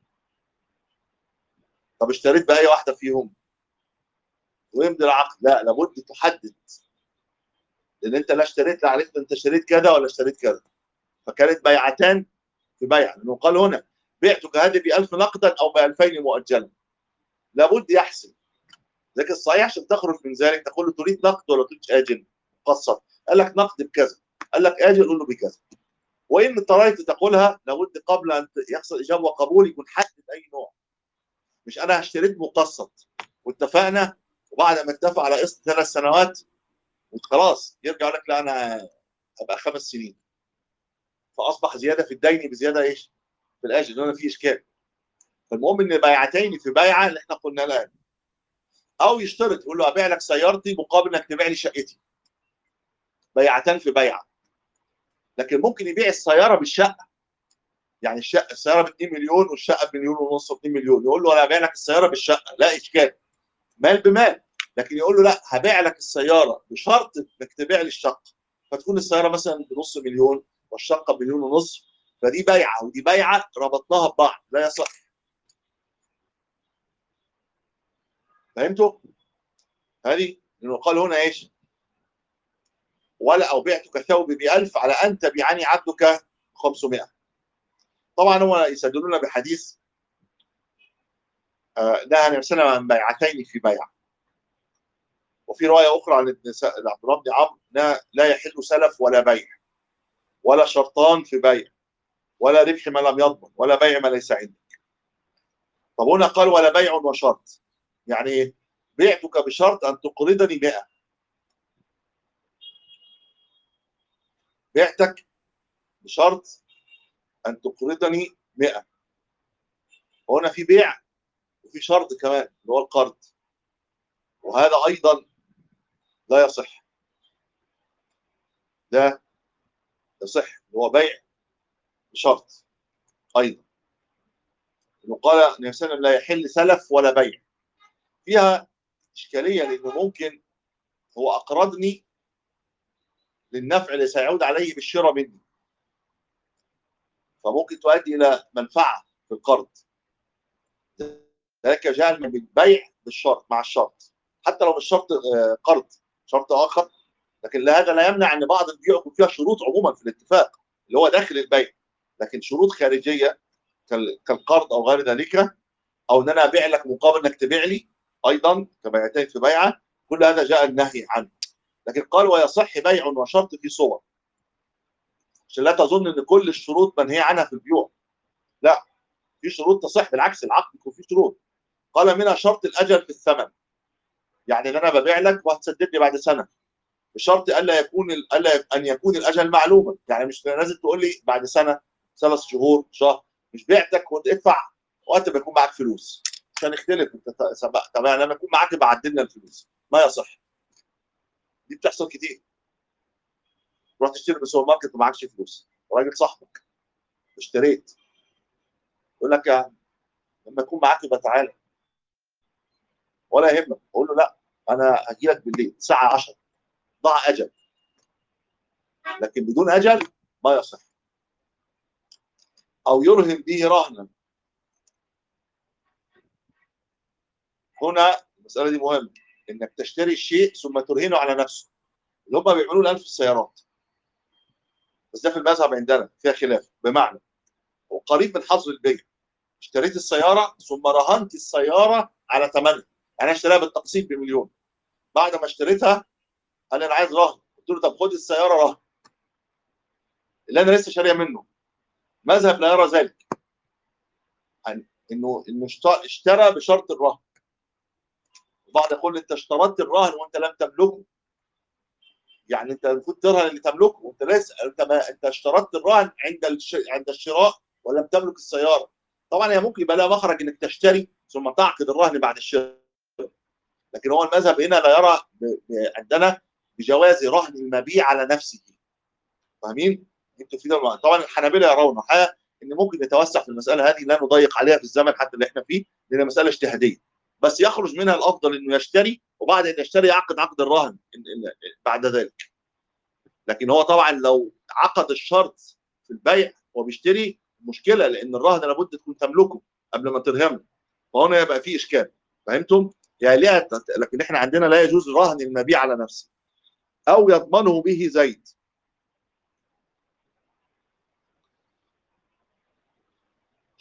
طب اشتريت باي واحده فيهم ويمضي العقد لا لابد تحدد لان انت لا اشتريت لا عرفت انت اشتريت كذا ولا اشتريت كذا فكانت بيعتان في بيع لانه قال هنا بعتك هذه ب 1000 نقدا او ب 2000 مؤجلا لابد يحسب لكن الصحيح عشان تخرج من ذلك تقول له تريد نقد ولا تريد اجل مقسط قال لك نقد بكذا قال لك اجل قول له بكذا وان اضطريت تقولها لابد قبل ان يحصل اجابه وقبول يكون حدد اي نوع مش انا اشتريت مقسط واتفقنا وبعد ما اتفق على قسط ثلاث سنوات وخلاص يرجع يقول لك لا انا هبقى خمس سنين فاصبح زياده في الدين بزياده ايش؟ في الاجل هنا في اشكال فالمهم ان بيعتين في بيعه اللي احنا قلنا الان او يشترط يقول له ابيع لك سيارتي مقابل انك تبيع لي شقتي بيعتان في بيعه لكن ممكن يبيع السياره بالشقه يعني الشقه السياره ب 2 مليون والشقه بمليون ونص و 2 مليون يقول له انا هبيع لك السياره بالشقه لا اشكال مال بمال لكن يقول له لا هبيع لك السياره بشرط انك تبيع لي الشقه فتكون السياره مثلا بنص مليون والشقه بمليون ونص فدي بيعه ودي بيعه ربطناها ببعض لا يصح فهمتوا؟ هذه لانه قال هنا ايش؟ ولا او بعتك ثوب ب 1000 على ان تبيعني عبدك 500 طبعا هو يستدلون بحديث آه، نهى النبي صلى الله عليه وسلم عن بيعتين في بيع وفي روايه اخرى عن ابن س- عبد الله بن عمرو لا- لا يحل سلف ولا بيع ولا شرطان في بيع ولا ربح ما لم يضمن ولا بيع ما ليس عندك طب هنا قال ولا بيع وشرط يعني ايه؟ بعتك بشرط ان تقرضني 100 بعتك بشرط ان تقرضني 100 هنا في بيع وفي شرط كمان اللي هو القرض وهذا ايضا لا يصح لا يصح هو بيع بشرط ايضا انه قال النبي صلى الله عليه وسلم لا يحل سلف ولا بيع فيها اشكاليه لانه ممكن هو اقرضني للنفع اللي سيعود عليه بالشراء مني فممكن تؤدي الى منفعه في القرض ذلك جاء من البيع بالشرط مع الشرط حتى لو مش شرط آه، قرض شرط اخر لكن لا هذا لا يمنع ان بعض البيوع يكون فيها شروط عموما في الاتفاق اللي هو داخل البيع لكن شروط خارجيه كال- كالقرض او غير ذلك او ان انا ابيع لك مقابل انك تبيع لي ايضا كبيعتين في بيعه كل هذا جاء النهي عنه لكن قال ويصح بيع وشرط في صور عشان لا تظن ان كل الشروط منهي عنها في البيوع لا في شروط تصح بالعكس العقد يكون فيه شروط قال منها شرط الاجل في الثمن يعني ان انا ببيع لك وهتسدد لي بعد سنه بشرط الا يكون الا ان يكون الاجل معلوما يعني مش لازم تقول لي بعد سنه ثلاث شهور شهر مش بعتك وتدفع وقت ما يكون معاك فلوس عشان نختلف انت ت- سبق طب يعني لما يكون معاك يبقى عدلنا الفلوس ما يصح دي بتحصل كتير تروح تشتري من السوبر ماركت ومعكش فلوس وراجل صاحبك اشتريت يقول لك يعني لما يكون معاك يبقى تعالى ولا يهمك اقول له لا انا هجي لك بالليل الساعه 10 ضع اجل لكن بدون اجل ما يصح او يرهن به رهنا هنا المساله دي مهمه انك تشتري الشيء ثم ترهنه على نفسه اللي هم بيعملوه الان في السيارات بس ده في المذهب عندنا فيها خلاف بمعنى وقريب من حظر البيع اشتريت السياره ثم رهنت السياره على ثمنها يعني انا اشتريها بالتقسيط بمليون بعد ما اشتريتها قال لي انا عايز رهن قلت له طب خد السياره رهن اللي انا لسه شاريها منه مذهب لا يرى ذلك يعني انه انه اشت- اشترى بشرط الرهن وبعد يقول انت اشترطت الرهن وانت لم تملكه يعني انت المفروض ترهن اللي تملكه وانت لسه انت ما انت اشترطت الرهن عند الش... عند الشراء ولم تملك السياره طبعا هي ممكن يبقى لها مخرج انك تشتري ثم تعقد الرهن بعد الشراء لكن هو المذهب هنا لا يرى ب... ب... عندنا بجواز رهن المبيع على نفسه فاهمين؟ انتوا في ده طبعا الحنابلة يرون حاجه ان ممكن نتوسع في المساله هذه لا نضيق عليها في الزمن حتى اللي احنا فيه لان مساله اجتهاديه بس يخرج منها الافضل انه يشتري وبعد ان يشتري يعقد عقد الرهن إن- إن- بعد ذلك لكن هو طبعا لو عقد الشرط في البيع وبيشتري مشكله لان الرهن لابد تكون تملكه قبل ما ترهنه فهنا يبقى فيه اشكال فهمتم؟ يعني ليها لكن احنا عندنا لا يجوز رهن المبيع على نفسه او يضمنه به زيد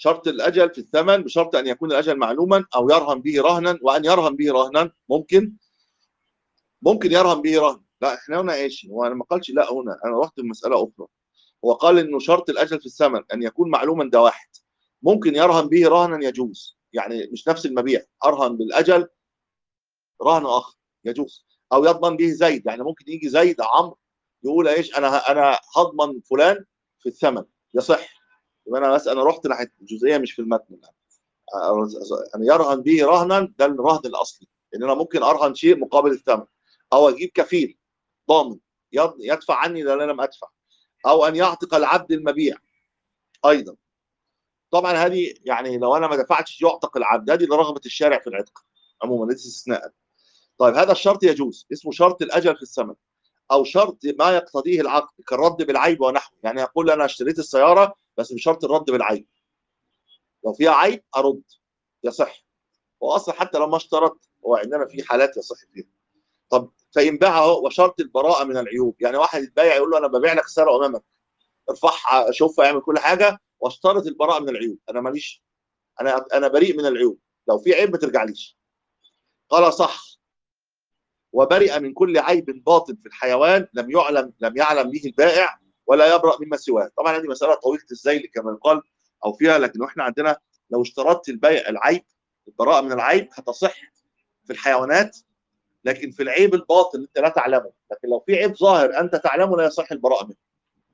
شرط الاجل في الثمن بشرط ان يكون الاجل معلوما او يرهن به رهنا وان يرهن به رهنا ممكن ممكن يرهن به رهن لا احنا هنا ايش هو انا ما قالش لا هنا انا رحت المساله اخرى هو قال انه شرط الاجل في الثمن ان يكون معلوما ده واحد ممكن يرهن به رهنا يجوز يعني مش نفس المبيع ارهن بالاجل رهن اخر يجوز او يضمن به زيد يعني ممكن يجي زيد عمرو يقول ايش انا انا هضمن فلان في الثمن يصح يبقى انا بس انا رحت ناحيه الجزئيه مش في المتن يعني يرهن به رهنا ده الرهن الاصلي ان انا ممكن ارهن شيء مقابل الثمن او اجيب كفيل ضامن يض- يدفع عني لان انا لم ادفع او ان يعتق العبد المبيع ايضا طبعا هذه يعني لو انا ما دفعتش يعتق العبد هذه لرغبه الشارع في العتق عموما ليس استثناء طيب هذا الشرط يجوز اسمه شرط الاجل في الثمن او شرط ما يقتضيه العقد كالرد بالعيب ونحوه يعني يقول انا اشتريت السياره بس بشرط الرد بالعيب لو فيها عيب ارد يصح واصلا حتى لو ما اشترط هو عندنا في حالات يصح فيها طب فان باعه وشرط البراءه من العيوب يعني واحد يتبايع يقول له انا ببيع لك السياره امامك ارفعها شوفها اعمل كل حاجه واشترط البراءه من العيوب انا ماليش انا انا بريء من العيوب لو في عيب ما ترجعليش قال صح وبرئ من كل عيب باطن في الحيوان لم يعلم لم يعلم به البائع ولا يبرأ مما سواه طبعا هذه مساله طويله الذيل كما يقال او فيها لكن احنا عندنا لو اشترطت البيع العيب البراءه من العيب هتصح في الحيوانات لكن في العيب الباطن انت لا تعلمه لكن لو في عيب ظاهر انت تعلمه لا يصح البراءه منه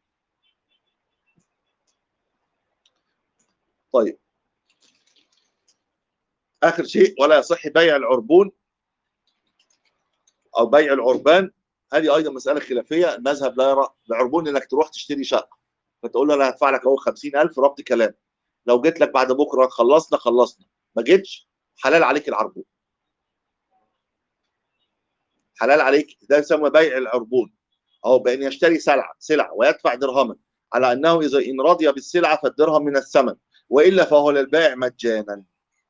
طيب اخر شيء ولا يصح بيع العربون او بيع العربان هذه ايضا مساله خلافيه المذهب لا يرى العربون انك تروح تشتري شقه فتقول له انا هدفع لك اهو 50000 ربط كلام لو جيت لك بعد بكره خلصنا خلصنا ما جيتش حلال عليك العربون حلال عليك ده يسمى بيع العربون او بان يشتري سلعه سلعه ويدفع درهما على انه اذا ان رضي بالسلعه فالدرهم من الثمن والا فهو للبائع مجانا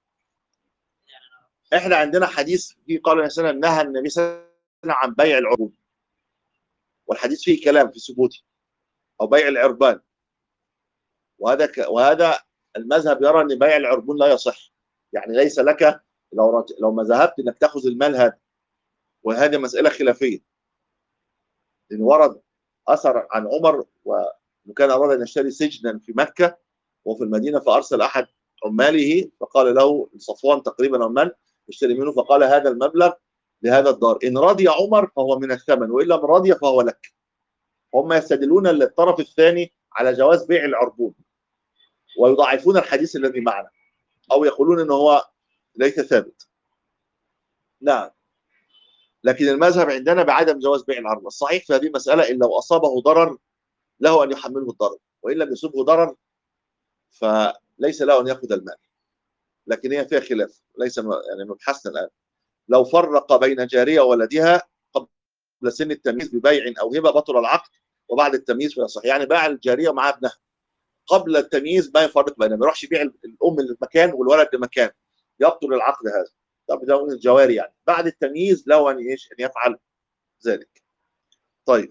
احنا عندنا حديث فيه قال النبي صلى الله عليه وسلم نهى النبي صلى الله عليه وسلم عن بيع العربون والحديث فيه كلام في ثبوته او بيع العربان وهذا ك... وهذا المذهب يرى ان بيع العربون لا يصح يعني ليس لك لو رج... لو ما ذهبت انك تاخذ المال هذا وهذه مساله خلافيه لان ورد اثر عن عمر وكان اراد ان يشتري سجنا في مكه وفي المدينه فارسل احد عماله فقال له صفوان تقريبا او من اشتري منه فقال هذا المبلغ لهذا الدار ان رضي عمر فهو من الثمن وان لم رضي فهو لك هم يستدلون الطرف الثاني على جواز بيع العربون ويضعفون الحديث الذي معنا او يقولون ان هو ليس ثابت نعم لكن المذهب عندنا بعدم جواز بيع العربون الصحيح في هذه المساله ان لو اصابه ضرر له ان يحمله الضرر وان لم يصبه ضرر فليس له ان ياخذ المال لكن هي فيها خلاف ليس يعني مبحثنا الان لو فرق بين جاريه وولدها قبل سن التمييز ببيع او هبه بطل العقد وبعد التمييز فيصح يعني باع الجاريه مع ابنها قبل التمييز ما يفرق بينهم ما يروحش يبيع الام لمكان والولد لمكان يبطل العقد هذا طب ده من الجواري يعني بعد التمييز له ان ايش ان يفعل ذلك طيب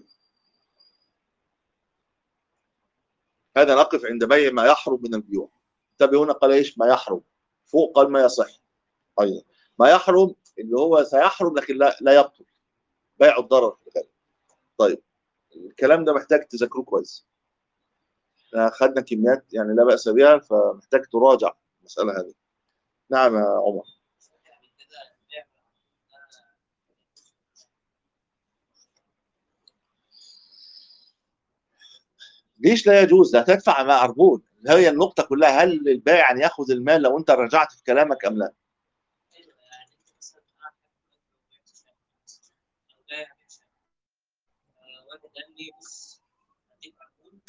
هذا نقف عند بيع ما يحرم من البيوع انتبه هنا قال ايش ما يحرم فوق قال ما يصح ايضا ما يحرم اللي هو سيحرم لكن لا لا يبطل بيع الضرر طيب الكلام ده محتاج تذاكروه كويس خدنا كميات يعني لا بأس بها فمحتاج تراجع المسألة هذه نعم يا عمر ليش لا يجوز ده تدفع مع عربون هي النقطة كلها هل البائع أن يأخذ المال لو أنت رجعت في كلامك أم لا واحد قال لي بص هديك عربون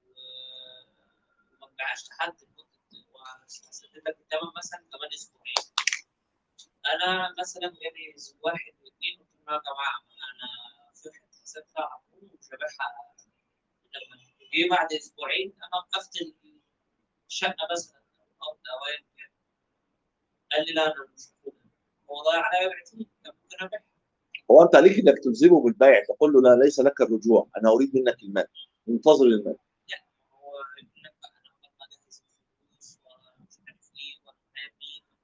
وما تبيعهاش لحد لمده وهسدد لك الثمن مثلا كمان اسبوعين انا مثلا جالي واحد واثنين قلت لهم يا جماعه انا فتحت حساب بتاع عربون ومش هبيعها لما جه بعد اسبوعين انا وقفت الشقه مثلا او الاوان قال لي لا انا مش هاخدها هو ضايع عليا بيعتين كان ممكن ابيعها هو انت عليك انك تلزمه بالبيع تقول له لا ليس لك الرجوع انا اريد منك المال منتظر المال هو يقول لك بقى انا عمال ما اجهز الفلوس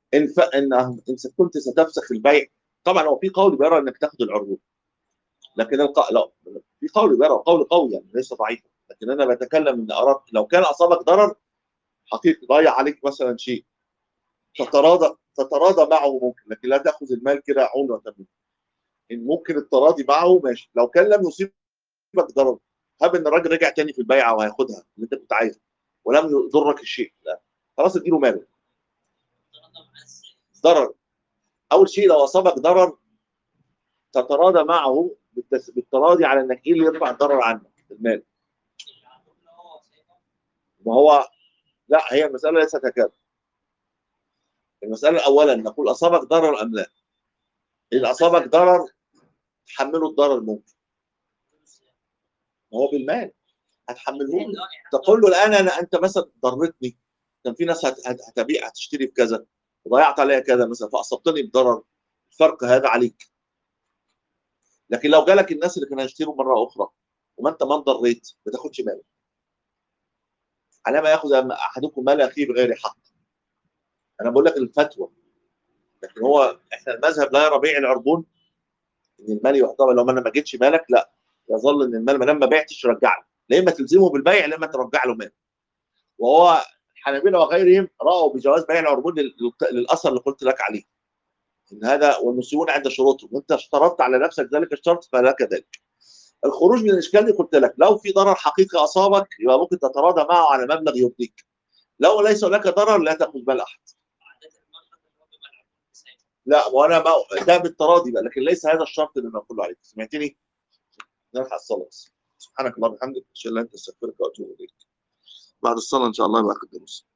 ان ف... ان ان كنت ستفسخ البيع طبعا هو في قول بيرى انك تاخد العربون لكن الق... لا في قول بيرى قول قوي يعني ليس ضعيف لكن انا بتكلم ان اردت لو كان اصابك ضرر حقيقي ضيع عليك مثلا شيء تتراضى تتراضى معه ممكن لكن لا تاخذ المال كده عنوة منه ان ممكن التراضي معه ماشي لو كان لم يصيبك ضرر هب ان الراجل رجع تاني في البيعه وهياخدها اللي انت كنت عايزها ولم يضرك الشيء لا خلاص اديله ماله ضرر اول شيء لو اصابك ضرر تتراضى معه بالتس... بالتراضي على انك ايه اللي يرفع الضرر عنك المال ما هو لا هي المساله ليست هكذا المساله اولا نقول اصابك ضرر ام لا اذا اصابك ضرر تحمله الضرر ممكن ما هو بالمال هتحمله له تقول له الان انا انت مثلا ضرتني كان في ناس هت- هت- هتبيع هتشتري بكذا وضيعت عليها كذا مثلا فاصبتني بضرر الفرق هذا عليك لكن لو جالك الناس اللي كانوا هيشتروا مره اخرى وما انت ما انضريت ما تاخدش مال على ما ياخذ احدكم مال اخيه بغير حق انا بقول لك الفتوى لكن هو احنا المذهب لا يرى بيع العربون ان المال يعتبر لو انا ما جيتش مالك لا يظل ان المال ما دام ما بعتش رجع له لا اما تلزمه بالبيع لا اما ترجع له مال وهو الحنابلة وغيرهم راوا بجواز بيع العربون لل- لل- للاثر اللي قلت لك عليه ان هذا والمسلمون عند شروطهم وانت اشترطت على نفسك ذلك الشرط فلك ذلك الخروج من الاشكال دي قلت لك لو في ضرر حقيقي اصابك يبقى ممكن تتراضى معه على مبلغ يرضيك لو ليس هناك ضرر لا تاخذ مال احد لا وانا ما ده بالتراضي بقى لكن ليس هذا الشرط اللي بنقول عليه سمعتني نلحق الصلاه بس سبحانك اللهم وبحمدك اشهد ان لا اله الا انت استغفرك واتوب اليك بعد الصلاه ان شاء الله يبقى اخد دروس